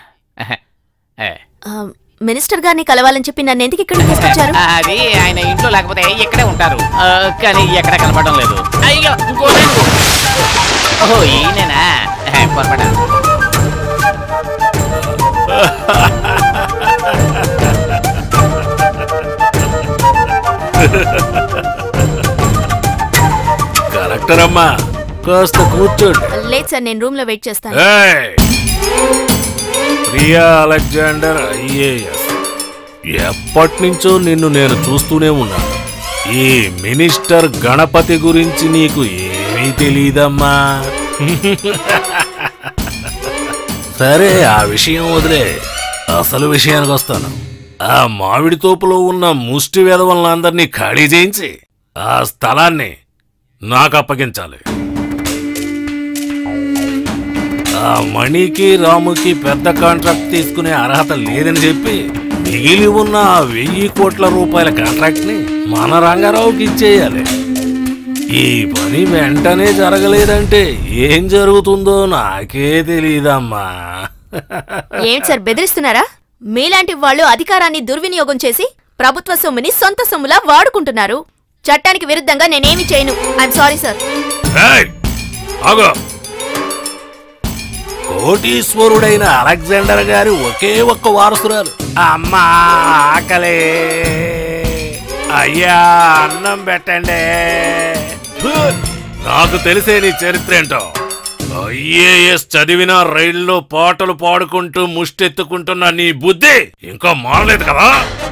ఆ, మినిస్టర్ గారిని కలవాలని చెప్పి నన్ను ఎందుకు ఇక్కడ తీసుకొచ్చారు అది ఆయన ఇంట్లో లేకపోతే ఇక్కడే ఉంటారు ఆ, కానీ ఎక్కడ కనపడడం లేదు అయ్యో ఇంకో రెండు. ఓహో ఈయనేనా పొరపడా కలెక్టర్ అమ్మా కాస్త కూర్చోండి లేదు సార్ నేను రూమ్ లో వెయిట్ చేస్తాను ఏయ్! ప్రియా అలెగ్జాండర్ ఐఏఎస్ ఎప్పటి నుంచో నిన్ను నేను చూస్తూనే ఉన్నాను ఈ మినిస్టర్ గణపతి గురించి నీకు ఏమీ తెలియదమ్మా సరే ఆ విషయం వదిలే అసలు విషయానికి వస్తాను ఆ మామిడి తోపులో ఉన్న ముష్టి వెధవలందరినీ ఖాళీ చేయించి ఆ స్థలాన్ని నాకు అప్పగించాలి ఆ మణికి రాముకి పెద్ద కాంట్రాక్ట్ తీసుకునే అర్హత లేదని చెప్పి మిగిలి ఉన్న ఆ వెయ్యి కోట్ల రూపాయల కాంట్రాక్ట్ ని మన రంగారావుకి ఇచ్చేయాలి ఈ పని వెంటనే జరగలేదంటే ఏం జరుగుతుందో నాకే తెలియదమ్మా ఏంటి సార్ బెదిరిస్తున్నారా మీలాంటి వాళ్ళు అధికారాన్ని దుర్వినియోగం చేసి ప్రభుత్వ సొమ్ముని సొంత సొమ్ములా వాడుకుంటున్నారు చట్టానికి విరుద్ధంగా నేనేమి చేయను ఐఎమ్ సారీ సార్ ఏయ్! ఆగు! కోటీశ్వరుడైన అలెగ్జాండర్ గారి ఒకే ఒక్క వారసురాలు అమ్మా ఆకలే అయ్యా అన్నం పెట్టండి ఫు! నాకు తెలిసే నీ చరిత్ర ఏంటో ఐఏఎస్ చదివిన రైల్లో పాటలు పాడుకుంటూ ముష్టెత్తుకుంటున్న నీ బుద్ధి ఇంకా మారలేదు కదా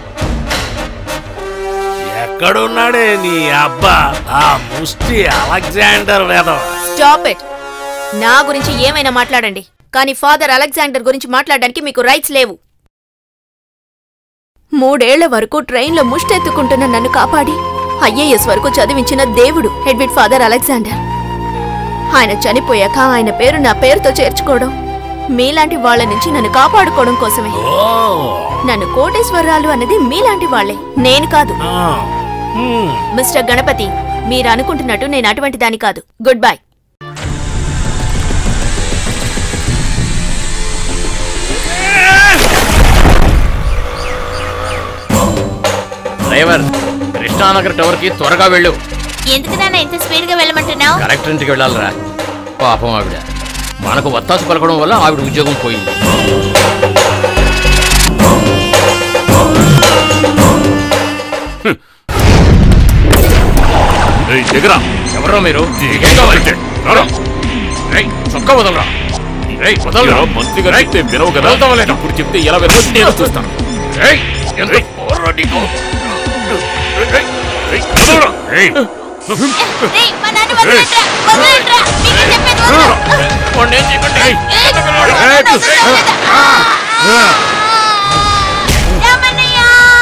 ఎక్కడున్నాడే నీ అబ్బా ఆ ముష్టి అలెగ్జాండర్ వేదవ స్టాప్ ఇట్ నా గురించి ఏమైనా మాట్లాడండి కానీ ఫాదర్ అలెగ్జాండర్ గురించి మాట్లాడడానికి మీకు రైట్స్ లేవు మూడేళ్ల వరకు ట్రైన్లో ముష్టెత్తుకుంటున్న నన్ను కాపాడి ఐఏఎస్ వరకు చదివించిన దేవుడు హెడ్విడ్ ఫాదర్ అలెగ్జాండర్ ఆయన చనిపోయాక ఆయన పేరు నా పేరుతో చేర్చుకోవడం మీలాంటి వాళ్ళ నుంచి నన్ను కాపాడుకోవడం కోసమే నన్ను కోటేశ్వరరాలు అన్నది మీలాంటి వాళ్లే నేను కాదు మిస్టర్ గణపతి మీరు అనుకుంటున్నట్టు నేను అటువంటి దాని కాదు goodbye driver Krishnanagar tower కి త్వరగా వెళ్ళు ఎందుకు నాన్న ఇంత స్పీడ్ గా వెళ్ళమంటున్నావు కలెక్టర్ ఇంటికి వెళ్ళాలరా పాపం ఆవిడ మనకు వత్తాసు పలకడం వల్ల ఆవిడ ఉద్యోగం పోయింది దగ్గర ఎవరో మీరు ఏం కావాలి రేయ్, చొక్కా వదలరా రేయ్, వదలరా మంత్రి గారు చెప్తే వినవు కదా వదలతావా లేదా? ఇప్పుడు చెప్తే ఎలా వినవు నేను చూస్తాను రేయ్, ఎంత పోర్రా నీకు? రేయ్, రేయ్, వదలరా. రేయ్, రేయ్, మా నాన్న వదలండ్రా, వదలండ్రా, మీకే చెప్పేది వదలు. వాడిని ఏం చేయకండి. ఏయ్, రేయ్, రామన్నయ్య!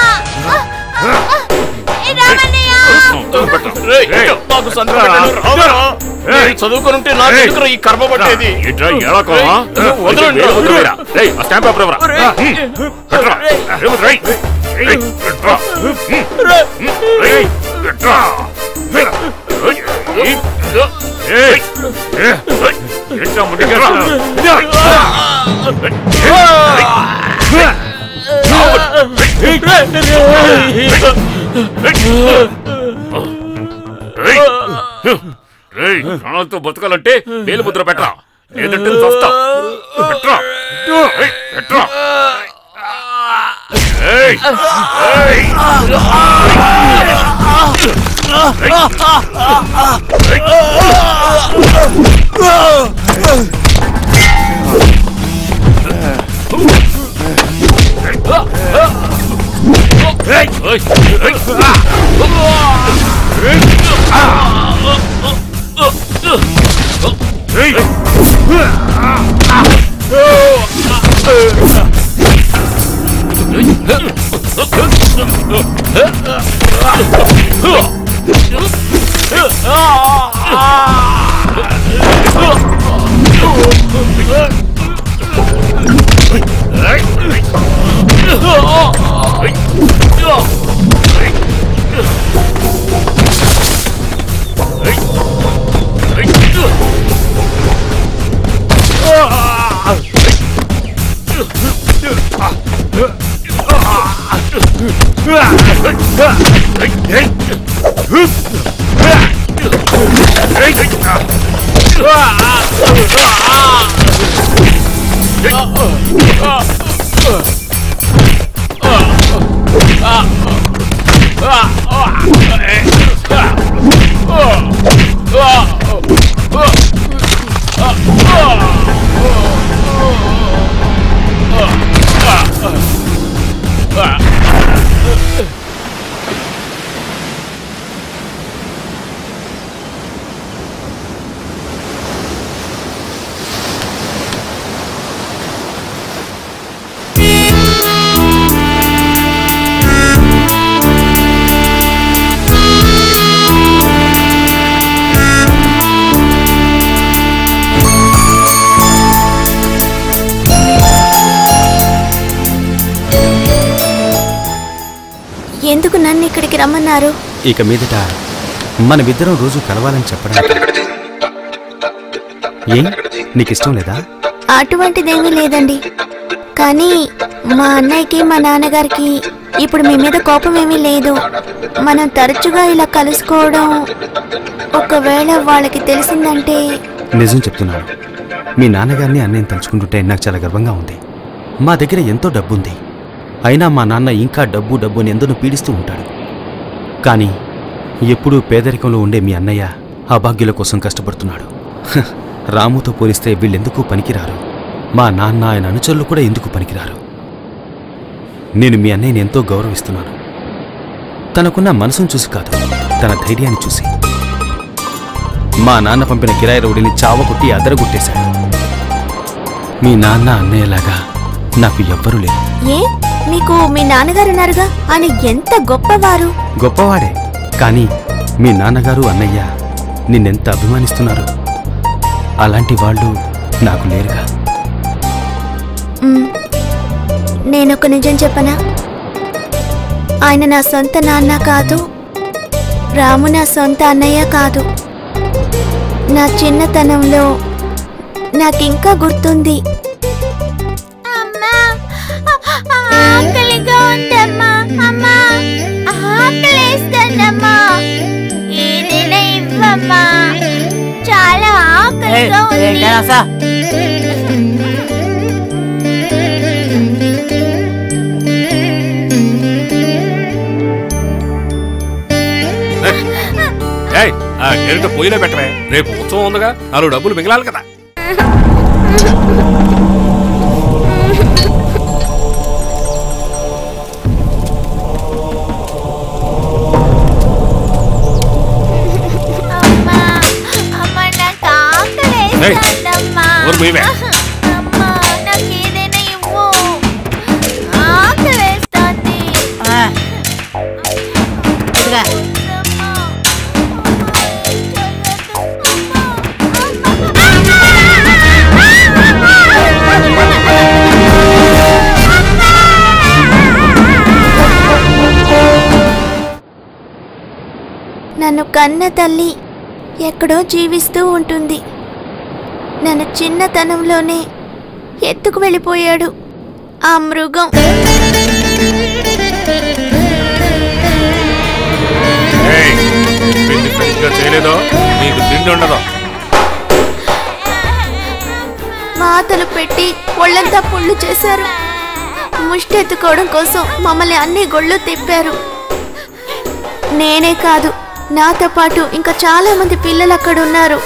ఏయ్, రామన్నయ్య! రేయ్, మాకు సంతకం పెట్టండి. రాదరా? నేను చదువుకొని ఉంటే నాకు ఎందుకురా ఈ కర్మ పట్టేది ఏంట్రా ఏడకమా వదలండి, వదలండి. రేయ్ ఆ స్టాంప్ పేపర్ ఎవరా రేయ్. పెట్టరా రేయ్ రేయ్ రేయ్ పెట్టరా రేయ్ పెట్టరా రేయ్ రేయ్ ఏంట్రా ముందుకెళ్ళరా రేయ్ ప్రాణాలతో బతకాలంటే వేలు ముద్ర పెట్టరా లేదంటే చస్తా పెట్టరా రేయ్, పెట్టరా రేయ్, రేయ్. రేయ్, రేయ్, రేయ్. రేయ్. ఎందుకు నన్ను ఇక్కడికి రమ్మన్నారు ఇక మీదట మనమిద్దరం రోజు కలవాలని చెప్పడానికి ఏం నీకు ఇష్టం లేదా అటువంటిదేమీ లేదండి కానీ మా అన్నయ్యకి మా నాన్నగారికి ఇప్పుడు మీ మీద కోపం ఏమీ లేదు మనం తరచుగా ఇలా కలుసుకోవడం ఒకవేళ వాళ్ళకి తెలిసిందంటే నిజం చెప్తున్నాను మీ నాన్నగారిని అన్నయ్య తలుచుకుంటుంటే నాకు చాలా గర్వంగా ఉంది మా దగ్గర ఎంతో డబ్బుంది అయినా మా నాన్న ఇంకా డబ్బు డబ్బు అని ఎందరో పీడిస్తూ ఉంటాడు కానీ ఎప్పుడూ పేదరికంలో ఉండే మీ అన్నయ్య అభాగ్యుల కోసం కష్టపడుతున్నాడు హ, రాముతో పోలిస్తే వీళ్ళెందుకు పనికిరారు మా నాన్న ఆయన అనుచరులు కూడా ఎందుకు పనికిరారు నేను మీ అన్నయ్యని ఎంతో గౌరవిస్తున్నాను తనకున్న మనసును చూసి కాదు తన ధైర్యాన్ని చూసి మా నాన్న పంపిన కిరాయి రౌడీని చావకొట్టి అదరగొట్టేశాడు మీ నాన్న అన్నయ్యలాగా నాకు ఎవ్వరూ లేరు ఏ మీకు మీ నాన్నగారు ఉన్నారుగా ఆయన ఎంత గొప్పవారు గొప్పవాడే కానీ మీ నాన్నగారు అన్నయ్య నిన్నెంత అభిమానిస్తున్నారు అలాంటి వాళ్ళు నాకు లేరుగా మ్, నేనొక నిజం చెప్పనా ఆయన నా సొంత నాన్న కాదు రాము నా సొంత అన్నయ్య కాదు నా చిన్నతనంలో నాకింకా గుర్తుంది అమ్మా ఆకలిగా ఉందమ్మా అమ్మా ఆకలేస్తుందమ్మా ఏదైనా ఇవ్వమ్మా చాలా ఆకలిగా ఉంది ఏయ్, ఆ గెరిట పొయ్యిలో పెట్టవే రేపు ఉత్సవం ఉందిగా నాలుగు డబ్బులు మిగలాలి కదా అమ్మా అమ్మా నాకు ఆకలేస్తుందమ్మా ఊరు మీవే అమ్మా నాకు ఏదైనా ఇవ్వు ఆకలేస్తుంది నన్ను కన్న తల్లి ఎక్కడో జీవిస్తూ ఉంటుంది నన్ను చిన్నతనంలోనే ఎత్తుకు వెళ్ళిపోయాడు ఆ మృగం ఏయ్, పిండి సరిగ్గా చేయలేదో నీకు తిండి ఉండదు మాతలు పెట్టి ఒళ్ళంతా పుళ్ళు చేశారు ముష్టి ఎత్తుకోవడం కోసం మమ్మల్ని అన్ని గొళ్ళు తిప్పారు నేనే కాదు నాతో పాటు ఇంకా చాలా మంది పిల్లలు అక్కడ ఉన్నారు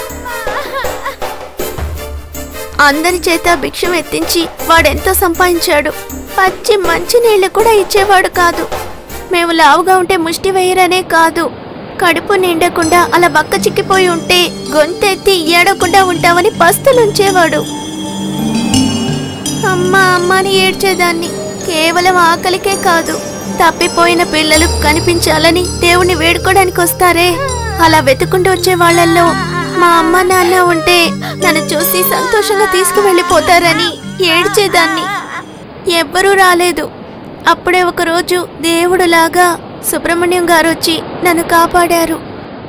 అందరి చేత భిక్షం ఎత్తించి వాడెంతో సంపాదించాడు పచ్చి మంచి నీళ్లు కూడా ఇచ్చేవాడు కాదు మేము లావుగా ఉంటే ముష్టి వేయరనే కాదు కడుపు నిండకుండా అలా బక్క చిక్కిపోయి ఉంటే గొంతెత్తి ఏడకుండా ఉంటామని పస్తులుంచేవాడు అమ్మా అమ్మ అని ఏడ్చేదాన్ని కేవలం ఆకలికే కాదు తప్పిపోయిన పిల్లలు కనిపించాలని దేవుణ్ణి వేడుకోవడానికి వస్తారే అలా వెతుకుంటూ వచ్చే వాళ్ళల్లో మా అమ్మ నాన్న ఉంటే నన్ను చూసి సంతోషంగా తీసుకువెళ్ళిపోతారని ఏడ్చేదాన్ని ఎవ్వరూ రాలేదు అప్పుడే ఒకరోజు దేవుడులాగా సుబ్రహ్మణ్యం గారు వచ్చి నన్ను కాపాడారు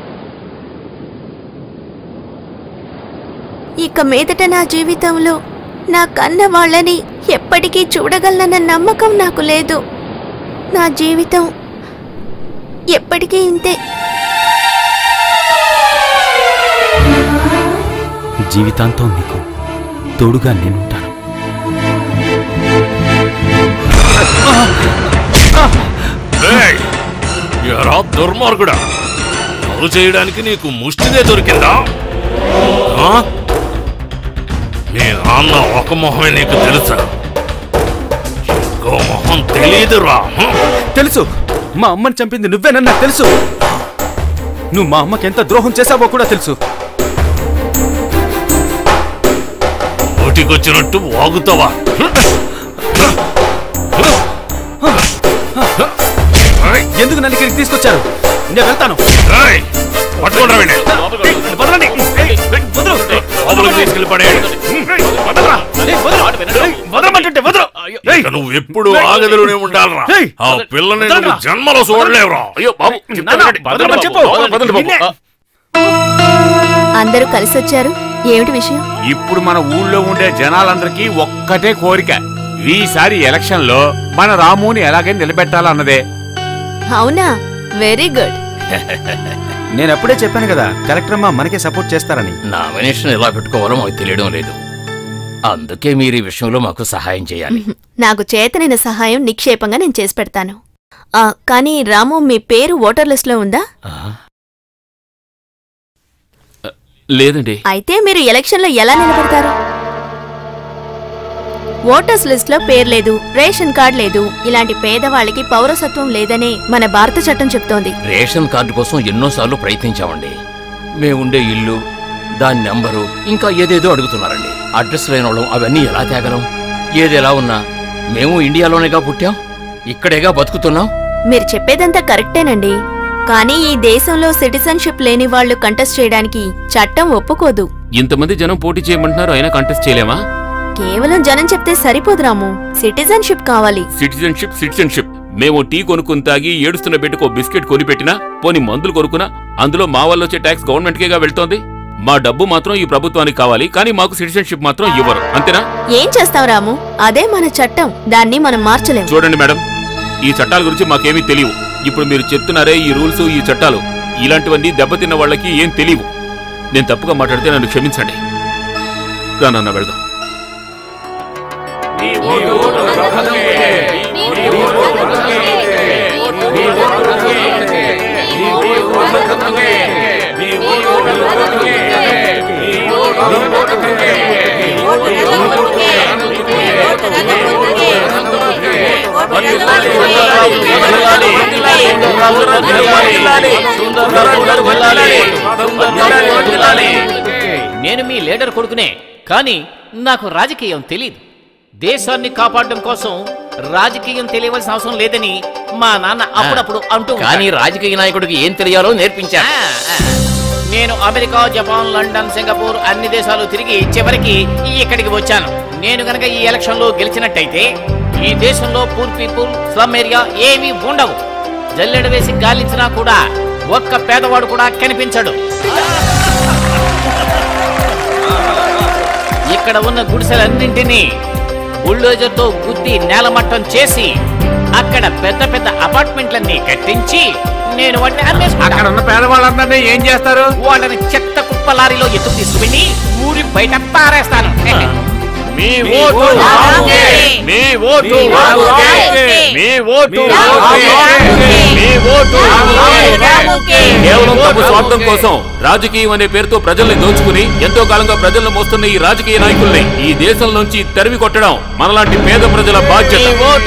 ఇక మీదట నా జీవితంలో నా కన్న వాళ్ళని ఎప్పటికీ చూడగలనన్న నమ్మకం నాకు లేదు నా జీవితం ఎప్పటికీ ఇంతే జీవితాంతం నీకు తోడుగా నేనుంటాను ఏయ్, ఎరా దుర్మార్గుడా అమలు చేయడానికి నీకు ముష్టిదే దొరికిందా ఆ? మీ నాన్న ఒక మొహమే నీకు తెలుసా ఇంకో మొహం తెలియదురా హ? తెలుసు మా అమ్మని చంపింది నువ్వేనని నాకు తెలుసు నువ్వు మా అమ్మకి ఎంత ద్రోహం చేశావో కూడా తెలుసు నోటికొచ్చినట్టు వాగుతావా ఎందుకు నన్ను ఇక్కడికి తీసుకొచ్చారు నేను వెళ్తాను ఏయ్, పట్టుకోండి రావండి. వదలండి. వదలు. లోపలికి తీసుకెళ్ళి పడేయండి. వదలరా. వదలమంటుంటే వదలు ఇక నువ్వు ఎప్పుడు ఆగదిలోనే ఉండాలరా ఆ పిల్లని నువ్వు జన్మలో చూడలేవురా అయ్యో బాబు చెప్తానండి. వదలమని చెప్పు. వదలండి బాబు. ఆ, అందరూ కలిసొచ్చారు ఏమిటి విషయం ఇప్పుడు మన ఊళ్ళో ఉండే జనాలందరికీ ఒక్కటే కోరిక ఈసారి ఎలక్షన్ లో మన రాముని ఎలాగే నిలబెట్టాలన్నదే అవునా వెరీ గుడ్ నేను అప్పుడే చెప్పాను కదా కలెక్టర్ అమ్మ మనకే సపోర్ట్ చేస్తారని నామినేషన్ ఎలా పెట్టుకోవాలో మాకు తెలియడం లేదు అందుకే మీరు ఈ విషయంలో మాకు సహాయం చేయాలి నాకు చేతనైన సహాయం నిక్షేపంగా నేను చేసి పెడతాను ఆ, కానీ రాము మీ పేరు ఓటర్ లిస్ట్లో ఉందా లేదండి అయితే మీరు ఎలక్షన్లో ఎలా నిలబడతారు ఓటర్స్ లిస్ట్ లో పేరు లేదు రేషన్ కార్డ్ లేదు ఇలాంటి పేదవాళ్ళకి పౌరసత్వం లేదనే మన భారత చట్టం చెప్తోంది రేషన్ కార్డు కోసం ఎన్నోసార్లు ప్రయత్నించామండి మేముండే ఇల్లు దాని నెంబరు ఇంకా ఏదేదో అడుగుతున్నారండి అడ్రస్ లేని వాళ్ళం అవన్నీ ఎలా తేగలం ఏది ఎలా ఉన్నా మేము ఇండియాలోనేగా పుట్టాం ఇక్కడేగా బతుకుతున్నాం మీరు చెప్పేదంతా కరెక్టేనండి కానీ ఈ దేశంలో సిటిజన్షిప్ లేని వాళ్ళు కంటెస్ట్ చేయడానికి చట్టం ఒప్పుకోదు ఇంతమంది జనం పోటీ చేయమంటున్నారు అయినా కంటెస్ట్ చేయలేమా కేవలం జనం చెప్తే సరిపోదు రాము సిటిజన్షిప్ కావాలి సిటిజన్షిప్ సిటిజన్షిప్ మేము టీ కొనుక్కుని తాగి ఏడుస్తున్న బిడ్డకు ఓ బిస్కెట్ కొనిపెట్టినా పోని మందులు కొనుక్కున్నా అందులో మా వల్ల వచ్చే ట్యాక్స్ గవర్నమెంట్కేగా వెళ్తోంది మా డబ్బు మాత్రం ఈ ప్రభుత్వానికి కావాలి కానీ మాకు సిటిజన్షిప్ మాత్రం ఇవ్వరు అంతేనా ఏం చేస్తాం రాము అదే మన చట్టం దాన్ని మనం మార్చలేం చూడండి మేడం ఈ చట్టాల గురించి మాకేమీ తెలియవు ఇప్పుడు మీరు చెప్తున్నారే ఈ రూల్స్ ఈ చట్టాలు ఇలాంటివన్నీ దెబ్బతిన్న వాళ్ళకి ఏం తెలియవు నేను తప్పుగా మాట్లాడితే నన్ను క్షమించండి రానన్న వెళ్దాం నేను మీ లీడర్ కొడుకునే కానీ నాకు రాజకీయం తెలియదు దేశాన్ని కాపాడడం కోసం రాజకీయం తెలియవలసిన అవసరం లేదని మా నాన్న అప్పుడప్పుడు అంటూ కానీ రాజకీయ నాయకుడికి ఏం తెలియాలో నేర్పించా నేను అమెరికా జపాన్ లండన్ సింగపూర్ అన్ని దేశాలు తిరిగి చివరికి ఇక్కడికి వచ్చాను నేను గనక ఈ ఎలక్షన్ లో గెలిచినట్టయితే ఈ దేశంలో పూర్ పీపుల్ స్లమ్ ఏరియా ఏమీ ఉండవు జల్లెడ వేసి గాలించినా కూడా ఒక్క పేదవాడు కూడా కనిపించడు ఇక్కడ ఉన్న గుడిసెలన్నింటినీ బుల్డోజర్తో గుద్ది నేలమట్టం చేసి అక్కడ పెద్ద పెద్ద అపార్ట్మెంట్లన్నీ కట్టించి నేను వాటిని అక్కడ ఉన్న పేదవాళ్ళందరినీ ఏం చేస్తారు వాళ్ళని చెత్త కుప్ప లారీలో ఎత్తుకు తీసుకుని ఊరి బయట పారేస్తాను మీ ఓటు రాముకే. మీ ఓటు రాముకే. మీ ఓటు రాముకే. మీ ఓటు రాముకే. కేవలం తమ స్వార్థం కోసం రాజకీయం అనే పేరుతో ప్రజల్ని దోచుకుని ఎంతో కాలంగా ప్రజలను మోస్తున్న ఈ రాజకీయ నాయకుల్ని ఈ దేశం నుంచి తరిమి కొట్టడం మనలాంటి పేద ప్రజల బాధ్యత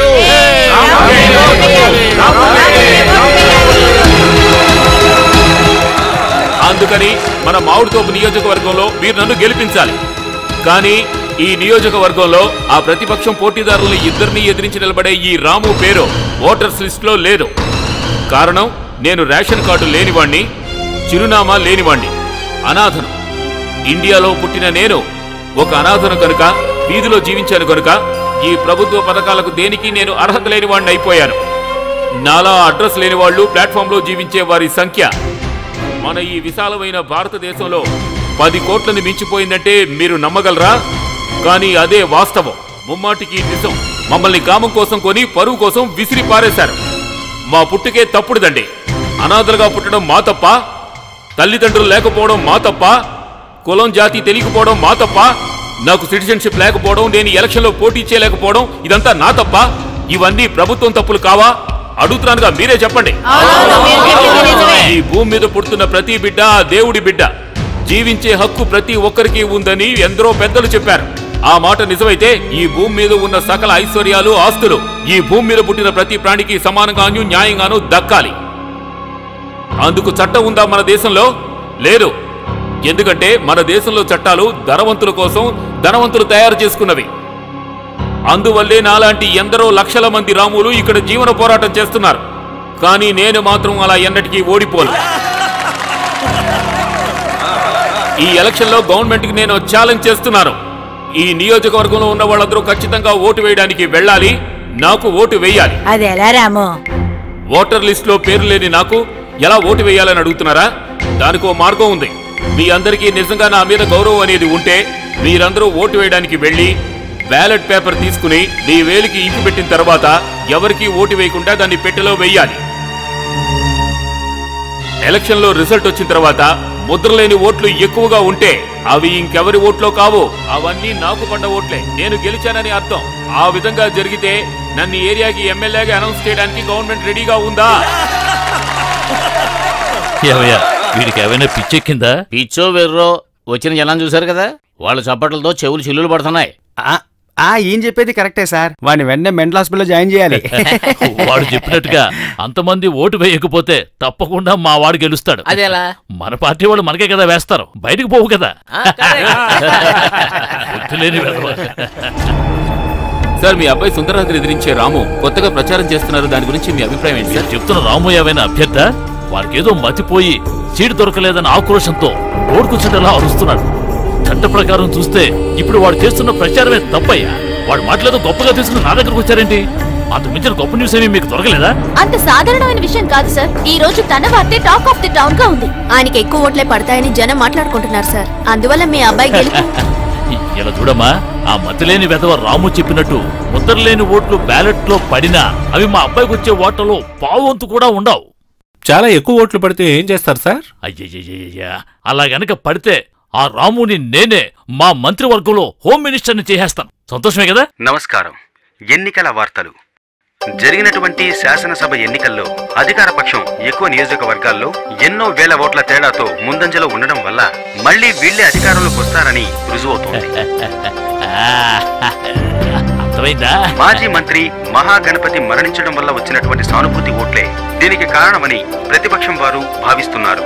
అందుకని మన మామిడితోపు నియోజకవర్గంలో మీరు నన్ను గెలిపించాలి కానీ ఈ నియోజకవర్గంలో ఆ ప్రతిపక్షం పోటీదారులను ఇద్దరిని ఎదిరించి నిలబడే ఈ రాము పేరు ఓటర్స్ లిస్టులో లేదు కారణం నేను రేషన్ కార్డు లేనివాణ్ణి చిరునామా లేనివాణ్ణి అనాథను ఇండియాలో పుట్టిన నేను ఒక అనాథను కనుక వీధిలో జీవించాను కనుక ఈ ప్రభుత్వ పథకాలకు దేనికి నేను అర్హత లేనివాణ్ణి అయిపోయాను నాలా అడ్రస్ లేని వాళ్ళు ప్లాట్ఫామ్లో జీవించే వారి సంఖ్య మన ఈ విశాలమైన భారతదేశంలో పది కోట్లని మించిపోయిందంటే మీరు నమ్మగలరా కానీ అదే వాస్తవం ముమ్మాటికి నిజం మమ్మల్ని కామం కోసం కొని పరువు కోసం విసిరి పారేశారు మా పుట్టుకే తప్పుడుదండి అనాథలుగా పుట్టడం మా తప్ప తల్లిదండ్రులు లేకపోవడం మా తప్ప కులం జాతి తెలియకపోవడం మా తప్ప నాకు సిటిజన్షిప్ లేకపోవడం నేను ఎలక్షన్లో పోటీ చేయలేకపోవడం ఇదంతా నా తప్ప ఇవన్నీ ప్రభుత్వం తప్పులు కావా అడుగుతున్నానుగా మీరే చెప్పండి ఈ భూమి మీద పుడుతున్న ప్రతి బిడ్డ ఆ దేవుడి బిడ్డ జీవించే హక్కు ప్రతి ఒక్కరికి ఉందని ఎందరో పెద్దలు చెప్పారు ఆ మాట నిజమైతే ఈ భూమి మీద ఉన్న సకల ఐశ్వర్యాలు ఆస్తులు ఈ భూమి మీద పుట్టిన ప్రతి ప్రాణికి సమానంగాను న్యాయంగాను దక్కాలి అందుకు చట్టం ఉందా మన దేశంలో లేదు ఎందుకంటే మన దేశంలో చట్టాలు ధనవంతుల కోసం ధనవంతులు తయారు చేసుకున్నవి అందువల్లే నాలాంటి ఎందరో లక్షల మంది రాములు ఇక్కడ జీవన పోరాటం చేస్తున్నారు కానీ నేను మాత్రం అలా ఎన్నటికీ ఓడిపోను ఈ ఎలక్షన్లో గవర్నమెంట్కి నేను ఛాలెంజ్ చేస్తున్నాను ఈ నియోజకవర్గంలో ఉన్న వాళ్ళందరూ ఖచ్చితంగా ఓటు వేయడానికి వెళ్ళాలి నాకు ఓటు వేయాలి అది ఎలా రాము ఓటర్ లిస్ట్ లో పేరు లేని నాకు ఎలా ఓటు వేయాలని అడుగుతున్నారా దానికి ఓ మార్గం ఉంది మీ అందరికీ నిజంగా నా మీద గౌరవం అనేది ఉంటే మీరందరూ ఓటు వేయడానికి వెళ్ళి బ్యాలెట్ పేపర్ తీసుకుని మీ వేలికి ఇంకు పెట్టిన తర్వాత ఎవరికీ ఓటు వేయకుండా దాన్ని పెట్టెలో వేయాలి ఎలక్షన్ లో రిజల్ట్ వచ్చిన తర్వాత ముద్రలేని ఓట్లు ఎక్కువగా ఉంటే అవి ఇంకెవరి ఓట్లో కావు అవన్నీ నాకు పడ్డ ఓట్లే నేను గెలిచానని అర్థం ఆ విధంగా జరిగితే నన్ను ఈ ఏరియాకి ఎమ్మెల్యేగా అనౌన్స్ చేయడానికి గవర్నమెంట్ రెడీగా ఉందా ఏమయ్యా వీడికి ఏమైనా పిచ్చెక్కిందా పిచ్చో వెర్రో వచ్చిన జనం చూశారు కదా వాళ్ళ చప్పట్లతో చెవులు చిల్లులు పడుతున్నాయి ఆ, ఆ ఏం చెప్పేది కరెక్టే సార్ వాడిని వెంటనే మెంటల్ హాస్పిటల్లో జాయిన్ చేయాలి వాడు చెప్పినట్టుగా అంతమంది ఓటు వేయకపోతే తప్పకుండా మా వాడు గెలుస్తాడు అదేలా మన పార్టీ వాళ్ళు మనకే కదా వేస్తారు బయటకు పోవు కదా గుర్తులేని వెధవ. సార్ మీ అబ్బాయి సుందరరాజుని ఎదిరించే రాము కొత్తగా ప్రచారం చేస్తున్నారు దాని గురించి మీ అభిప్రాయం ఏంటి నేను చెప్తున్న రామయ్యవైన అభ్యర్థ వారికి ఏదో మతిపోయి సీటు దొరకలేదన్న ఆక్రోశంతో ఓడుకుచ్చటలా అరుస్తున్నాడు చట్ట ప్రకారం చూస్తే ఇప్పుడు వాడు చేస్తున్న ప్రచారమే తప్పయ్యా వాడు మాటలేదో గొప్పగా తీసుకుని నా దగ్గరకు వచ్చారేంటి అంత మించిన గొప్ప న్యూస్ ఏమీ మీకు దొరకలేదా అంత సాధారణమైన విషయం కాదు సార్ ఈ రోజు తన వార్తే టాక్ ఆఫ్ ది టౌన్ గా ఉంది ఆయనకి ఎక్కువ ఓట్లే పడతాయని జనం మాట్లాడుకుంటున్నారు సార్ అందువల్ల మీ అబ్బాయి గెలుపు ఇలా చూడమ్మా ఆ మతిలేని వెధవ రాము చెప్పినట్టు ముద్రలేని ఓట్లు బ్యాలెట్ లో పడినా అవి మా అబ్బాయికి వచ్చే ఓట్లలో పావంతు కూడా ఉండవు చాలా ఎక్కువ ఓట్లు పడితే ఏం చేస్తారు సార్ అయ్యయ్యయ్యయ్యా అలా గనక పడితే ఆ రాముని నేనే మా మంత్రివర్గంలో హోమ్ మినిస్టర్ని చేసేస్తాను సంతోషమే కదా నమస్కారం ఎన్నికల వార్తలు జరిగినటువంటి శాసనసభ ఎన్నికల్లో అధికార పక్షం ఎక్కువ నియోజకవర్గాల్లో ఎన్నో వేల ఓట్ల తేడాతో ముందంజలో ఉండడం వల్ల మళ్లీ వీళ్లే అధికారంలోకి వస్తారని రుజువవుతోంది అర్థమైందా మాజీ మంత్రి మహాగణపతి మరణించడం వల్ల వచ్చినటువంటి సానుభూతి ఓట్లే దీనికి కారణమని ప్రతిపక్షం వారు భావిస్తున్నారు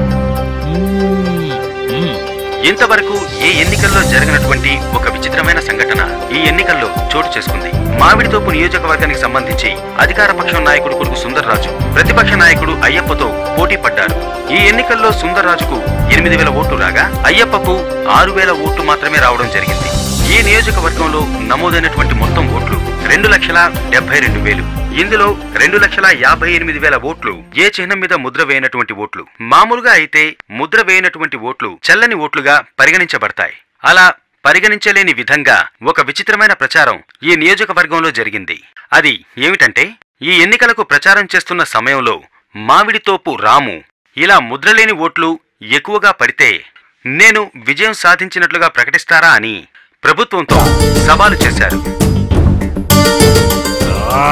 మ్మ్. ఇంతవరకు ఏ ఎన్నికల్లో జరిగినటువంటి ఒక విచిత్రమైన సంఘటన ఈ ఎన్నికల్లో చోటు చేసుకుంది మామిడితోపు నియోజకవర్గానికి సంబంధించి అధికార పక్షం నాయకుడు కొడుకు సుందర్రాజు ప్రతిపక్ష నాయకుడు అయ్యప్పతో పోటీ పడ్డారు ఈ ఎన్నికల్లో సుందర్రాజుకు ఎనిమిది వేల ఓట్లు రాగా అయ్యప్పకు ఆరు వేల ఓట్లు మాత్రమే రావడం జరిగింది ఈ నియోజకవర్గంలో నమోదైనటువంటి మొత్తం ఓట్లు రెండు లక్షల డెబ్బై రెండు వేలు ఇందులో రెండు లక్షల యాభై ఎనిమిది వేల ఓట్లు ఏ చిహ్నం మీద ముద్ర వేయనటువంటి ఓట్లు మామూలుగా అయితే ముద్ర వేయనటువంటి ఓట్లు చల్లని ఓట్లుగా పరిగణించబడతాయి అలా పరిగణించలేని విధంగా ఒక విచిత్రమైన ప్రచారం ఈ నియోజకవర్గంలో జరిగింది అది ఏమిటంటే ఈ ఎన్నికలకు ప్రచారం చేస్తున్న సమయంలో మామిడితోపు రాము ఇలా ముద్రలేని ఓట్లు ఎక్కువగా పడితే నేను విజయం సాధించినట్లుగా ప్రకటిస్తారా అని ప్రభుత్వంతో సవాలు చేశారు ఆ!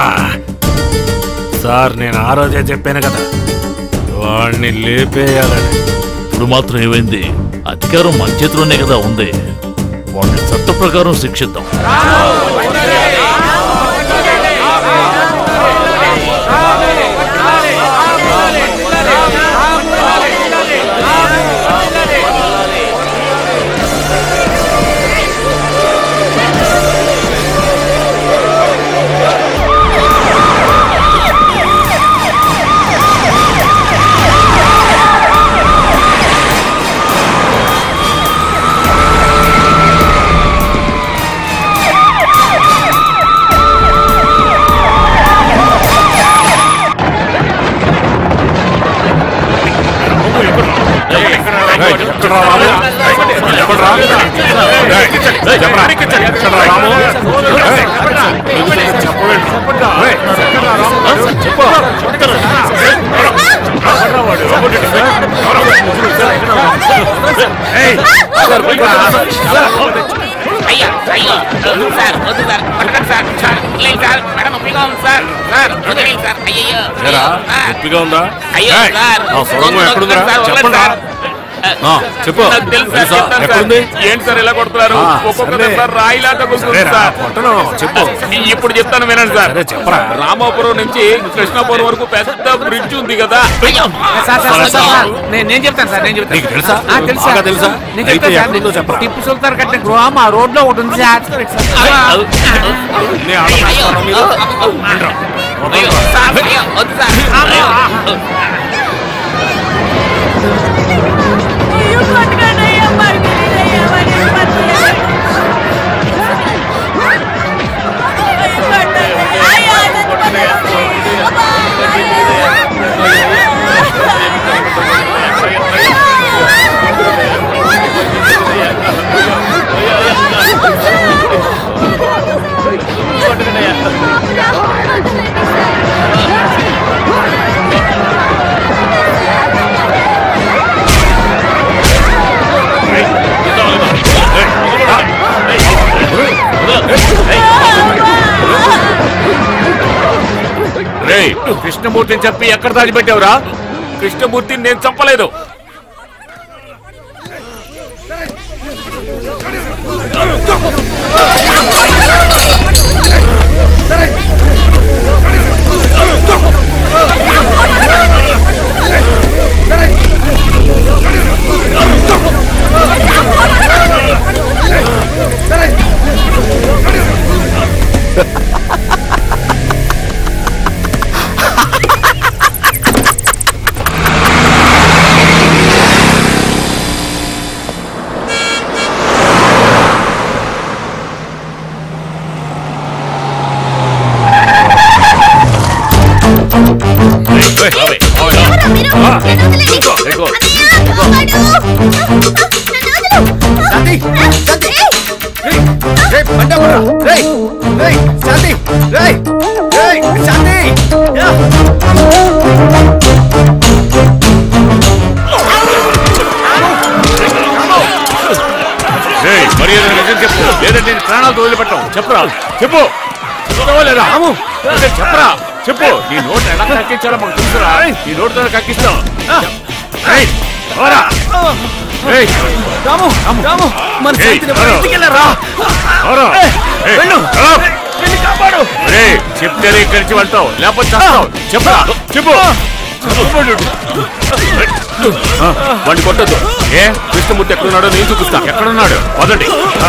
సార్ నేను ఆ రోజే చెప్పాను కదా వాడిని లేపేయాలని ఇప్పుడు మాత్రం ఏమైంది అధికారం మన చేతిలోనే కదా ఉంది వాడిని చట్ట ప్రకారం శిక్షిద్దాం అయ్యా అయ్యో వద్దు సార్ వద్దు సార్ పట్టకండి సార్ సార్ లేదు సార్ మేడం నొప్పిగా ఉంది సార్ సార్ వదిలేయండి సార్ అయ్యయ్యో ఏరా సార్. నొప్పిగా ఉందా అయ్యో ఏయ్, సార్ ఆ సొరంగం ఎక్కడుందిరా సార్, వదలండి చెప్పండి సార్. ఆ, చెప్పు నాకు తెలుసు సార్, తెలుసా? చెప్తాను సార్. ఎక్కడుంది ఏంటి సార్ ఇలా కొడుతున్నారు ఆ, ఒక్కొక్కరు సరే. సార్ రాయిలా తగులుతుంది సరేరా, సార్ కొట్టను చెప్పు ఇప్పుడు చెప్తాను వినండి సార్ సరే చెప్పరా రామాపురం నుంచి కృష్ణాపురం వరకు పెద్ద బ్రిడ్జ్ ఉంది కదా సార్ సార్ సార్, సార్ నేను నేను చెప్తాను సార్ నేను చెప్తాను నీకు తెలుసా ఆ, తెలుసు బాగా సార్. తెలుసా నేను అయితే చెప్తాను ఎక్కడుందో సార్ చెప్పరా టిప్పు సుల్తాన్ కట్టిన గృహం ఆ రోడ్ లో ఒకటి ఉంది సార్ నీ ఆడపిల్ల మీద అయ్యో సార్ అయ్యో వద్దు సార్ అయ్యో. రేయ్ కృష్ణమూర్తిని చెప్పి ఎక్కడ దాచిపెట్టావురా కృష్ణమూర్తిని నేను చంపలేదు ఏయ్, మర్యాద నిజం చెప్పు లేదంటే నేను ప్రాణాలతో వదిలిపెట్టాం చెప్పరా చెప్పు చెప్తావా లేదా అదే చెప్పరా చెప్పు నీ నోట్ ఎలా కక్కించాలో మాకు తెలుసురా నీ నోటుతో కక్కిస్తాం ఏయ్, పోరా. ఏయ్, రాము రాము మన ఏయ్, శాంతిని పోరా. ఇంటికెళ్ళరా పోరా. ఏయ్, వెళ్ళు. ఆ. వెళ్ళి కాపాడు ఏయ్, చెప్తేనే ఇక్కడి నుంచి వెళ్తావు లేకపోతే చేస్తావు చెప్పరా చెప్పు ఆ, వాడిని కొట్టద్దు ఏ కృష్ణమూర్తి ఎక్కడున్నాడో నేను చూపిస్తా ఎక్కడున్నాడు వదండి ఆ.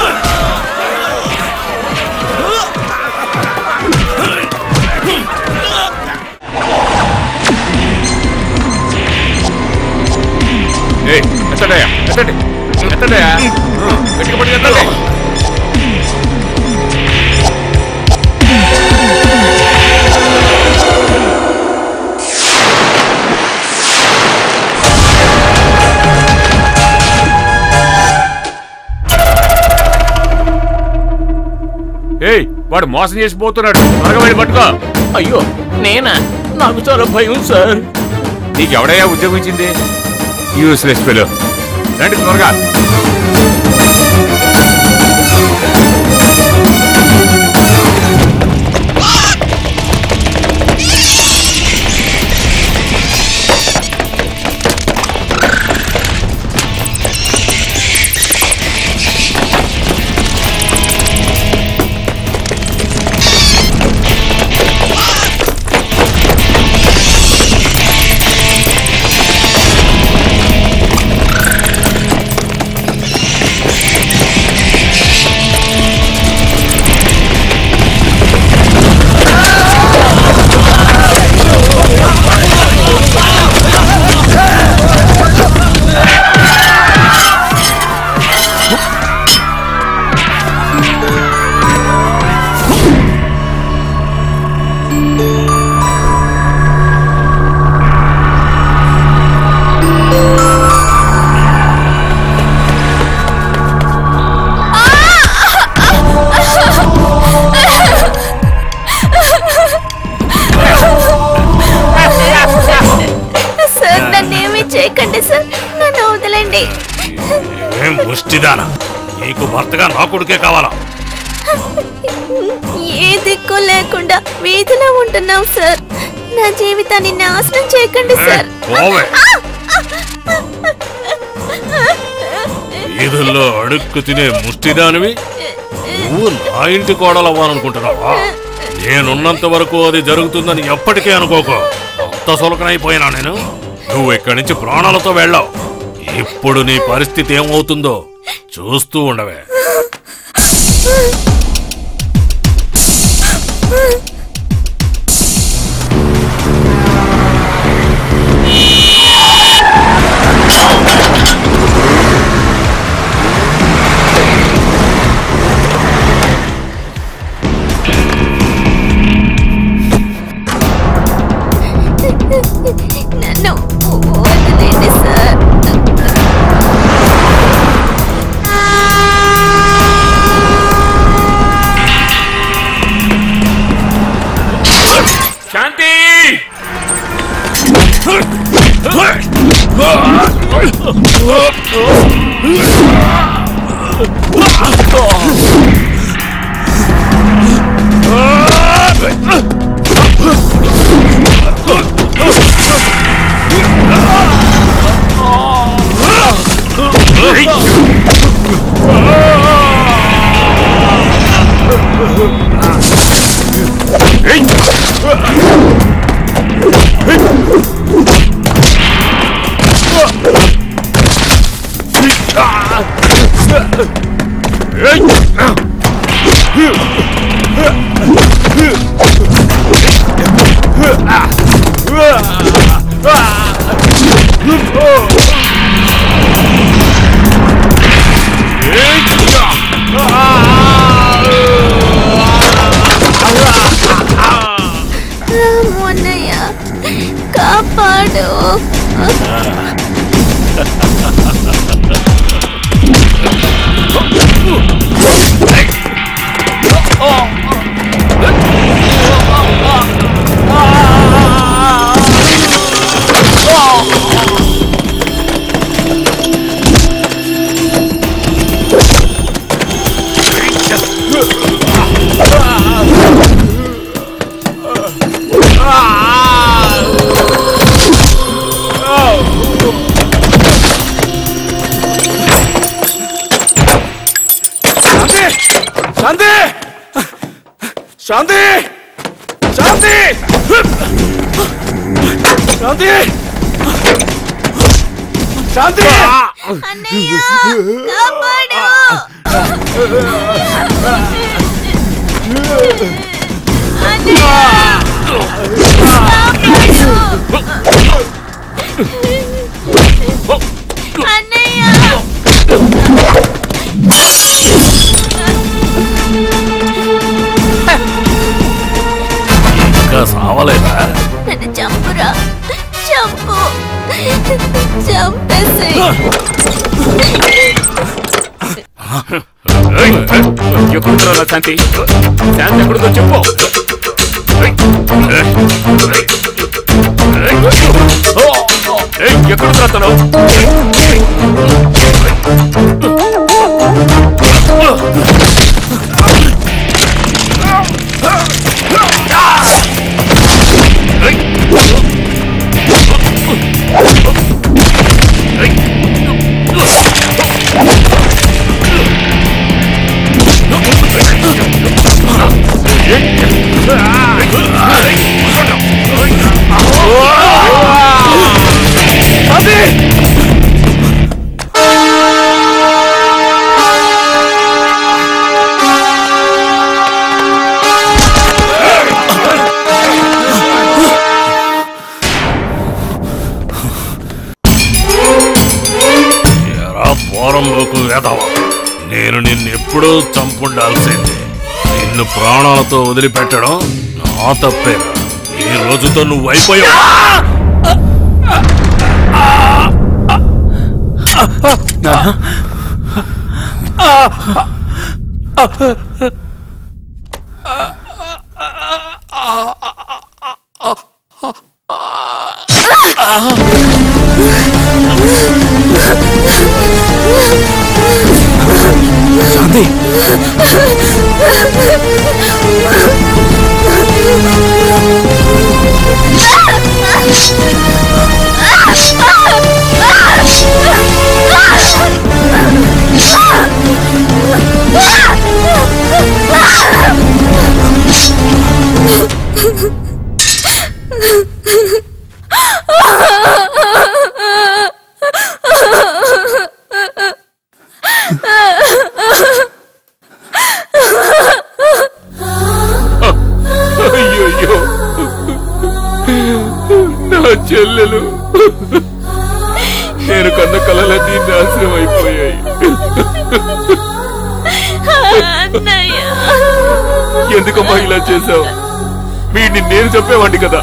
ఏయ్, ఎత్తడయ్యా, ఎత్తండి ఎత్తడయ్యా. ఆ, గట్టిగా పట్టుకు ఎత్తండి. ఏయ్ వాడు మోసం చేసి పోతున్నాడు త్వరగా వెళ్ళి పట్టుకో అయ్యో నేనా నాకు చాలా భయం సార్ నీకు ఎవడయ్యా ఉద్యోగం ఇచ్చింది యూస్లెస్ ఫెలో రండి త్వరగా సార్ నన్ను ఏమీ చేయకండి సార్ నన్ను వదలండి ఏం ముష్టిదానా నీకు భర్తగా నా కొడుకే కావాలా ఏ దిక్కు లేకుండా వీధిలో ఉంటున్నాం సార్ నా జీవితాన్ని నాశనం చేయకండి సార్ పోవే వీధుల్లో అడుక్కు తినే ముష్టిదానివి నువ్వు నా ఇంటి కోడలవ్వాలనుకుంటున్నావా నేనున్నంత వరకు అది జరుగుతుందని ఎప్పటికీ అనుకోకు అంత సులకనైపోయినా నేను నువ్వు ఇక్కడి నుంచి ప్రాణాలతో వెళ్ళావు ఇప్పుడు నీ పరిస్థితి ఏమవుతుందో చూస్తూ ఉండవే నన్ను వదిలేండి సార్ రామన్నయ్య కాపాడు శాంతి శాంతి శాంతి శాంతి శాంతి అన్నయ్య కాపాడు ఇంకా సావలేదా నన్ను చంపురా చంపు చంపేసి ఎక్కడుందిరా నా శాంతి శాంతి ఎక్కడుందో చెప్పు ఏయ్, ఎక్కడుందిరా తను ఎరా పోరంలోకి వెదవ నేను నిన్నెప్పుడూ చంపుండాల్సిందే నిన్ను ప్రాణాలతో వదిలిపెట్టడం నా తప్పే ఈ రోజుతో నువ్వు అయిపోయావు శాంతి అయ్యో నా చెల్లెలు నేను కన్న కలలన్నీ నాశనం అయిపోయాయి ఎందుకమ్మా ఇలా చేశావు వీడిని నేను చెప్పేవాడిని కదా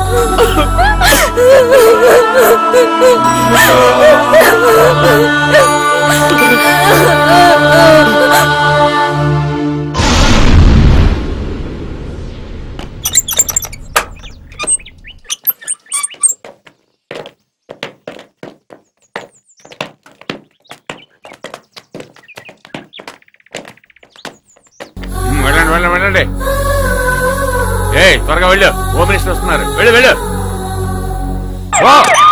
వెళ్ళండి వెళ్ళండి వెళ్ళండి ఏ త్వరగా వెళ్ళు హోమ్ మినిస్టర్ వస్తున్నారు వెళ్ళు వెళ్ళు ఓ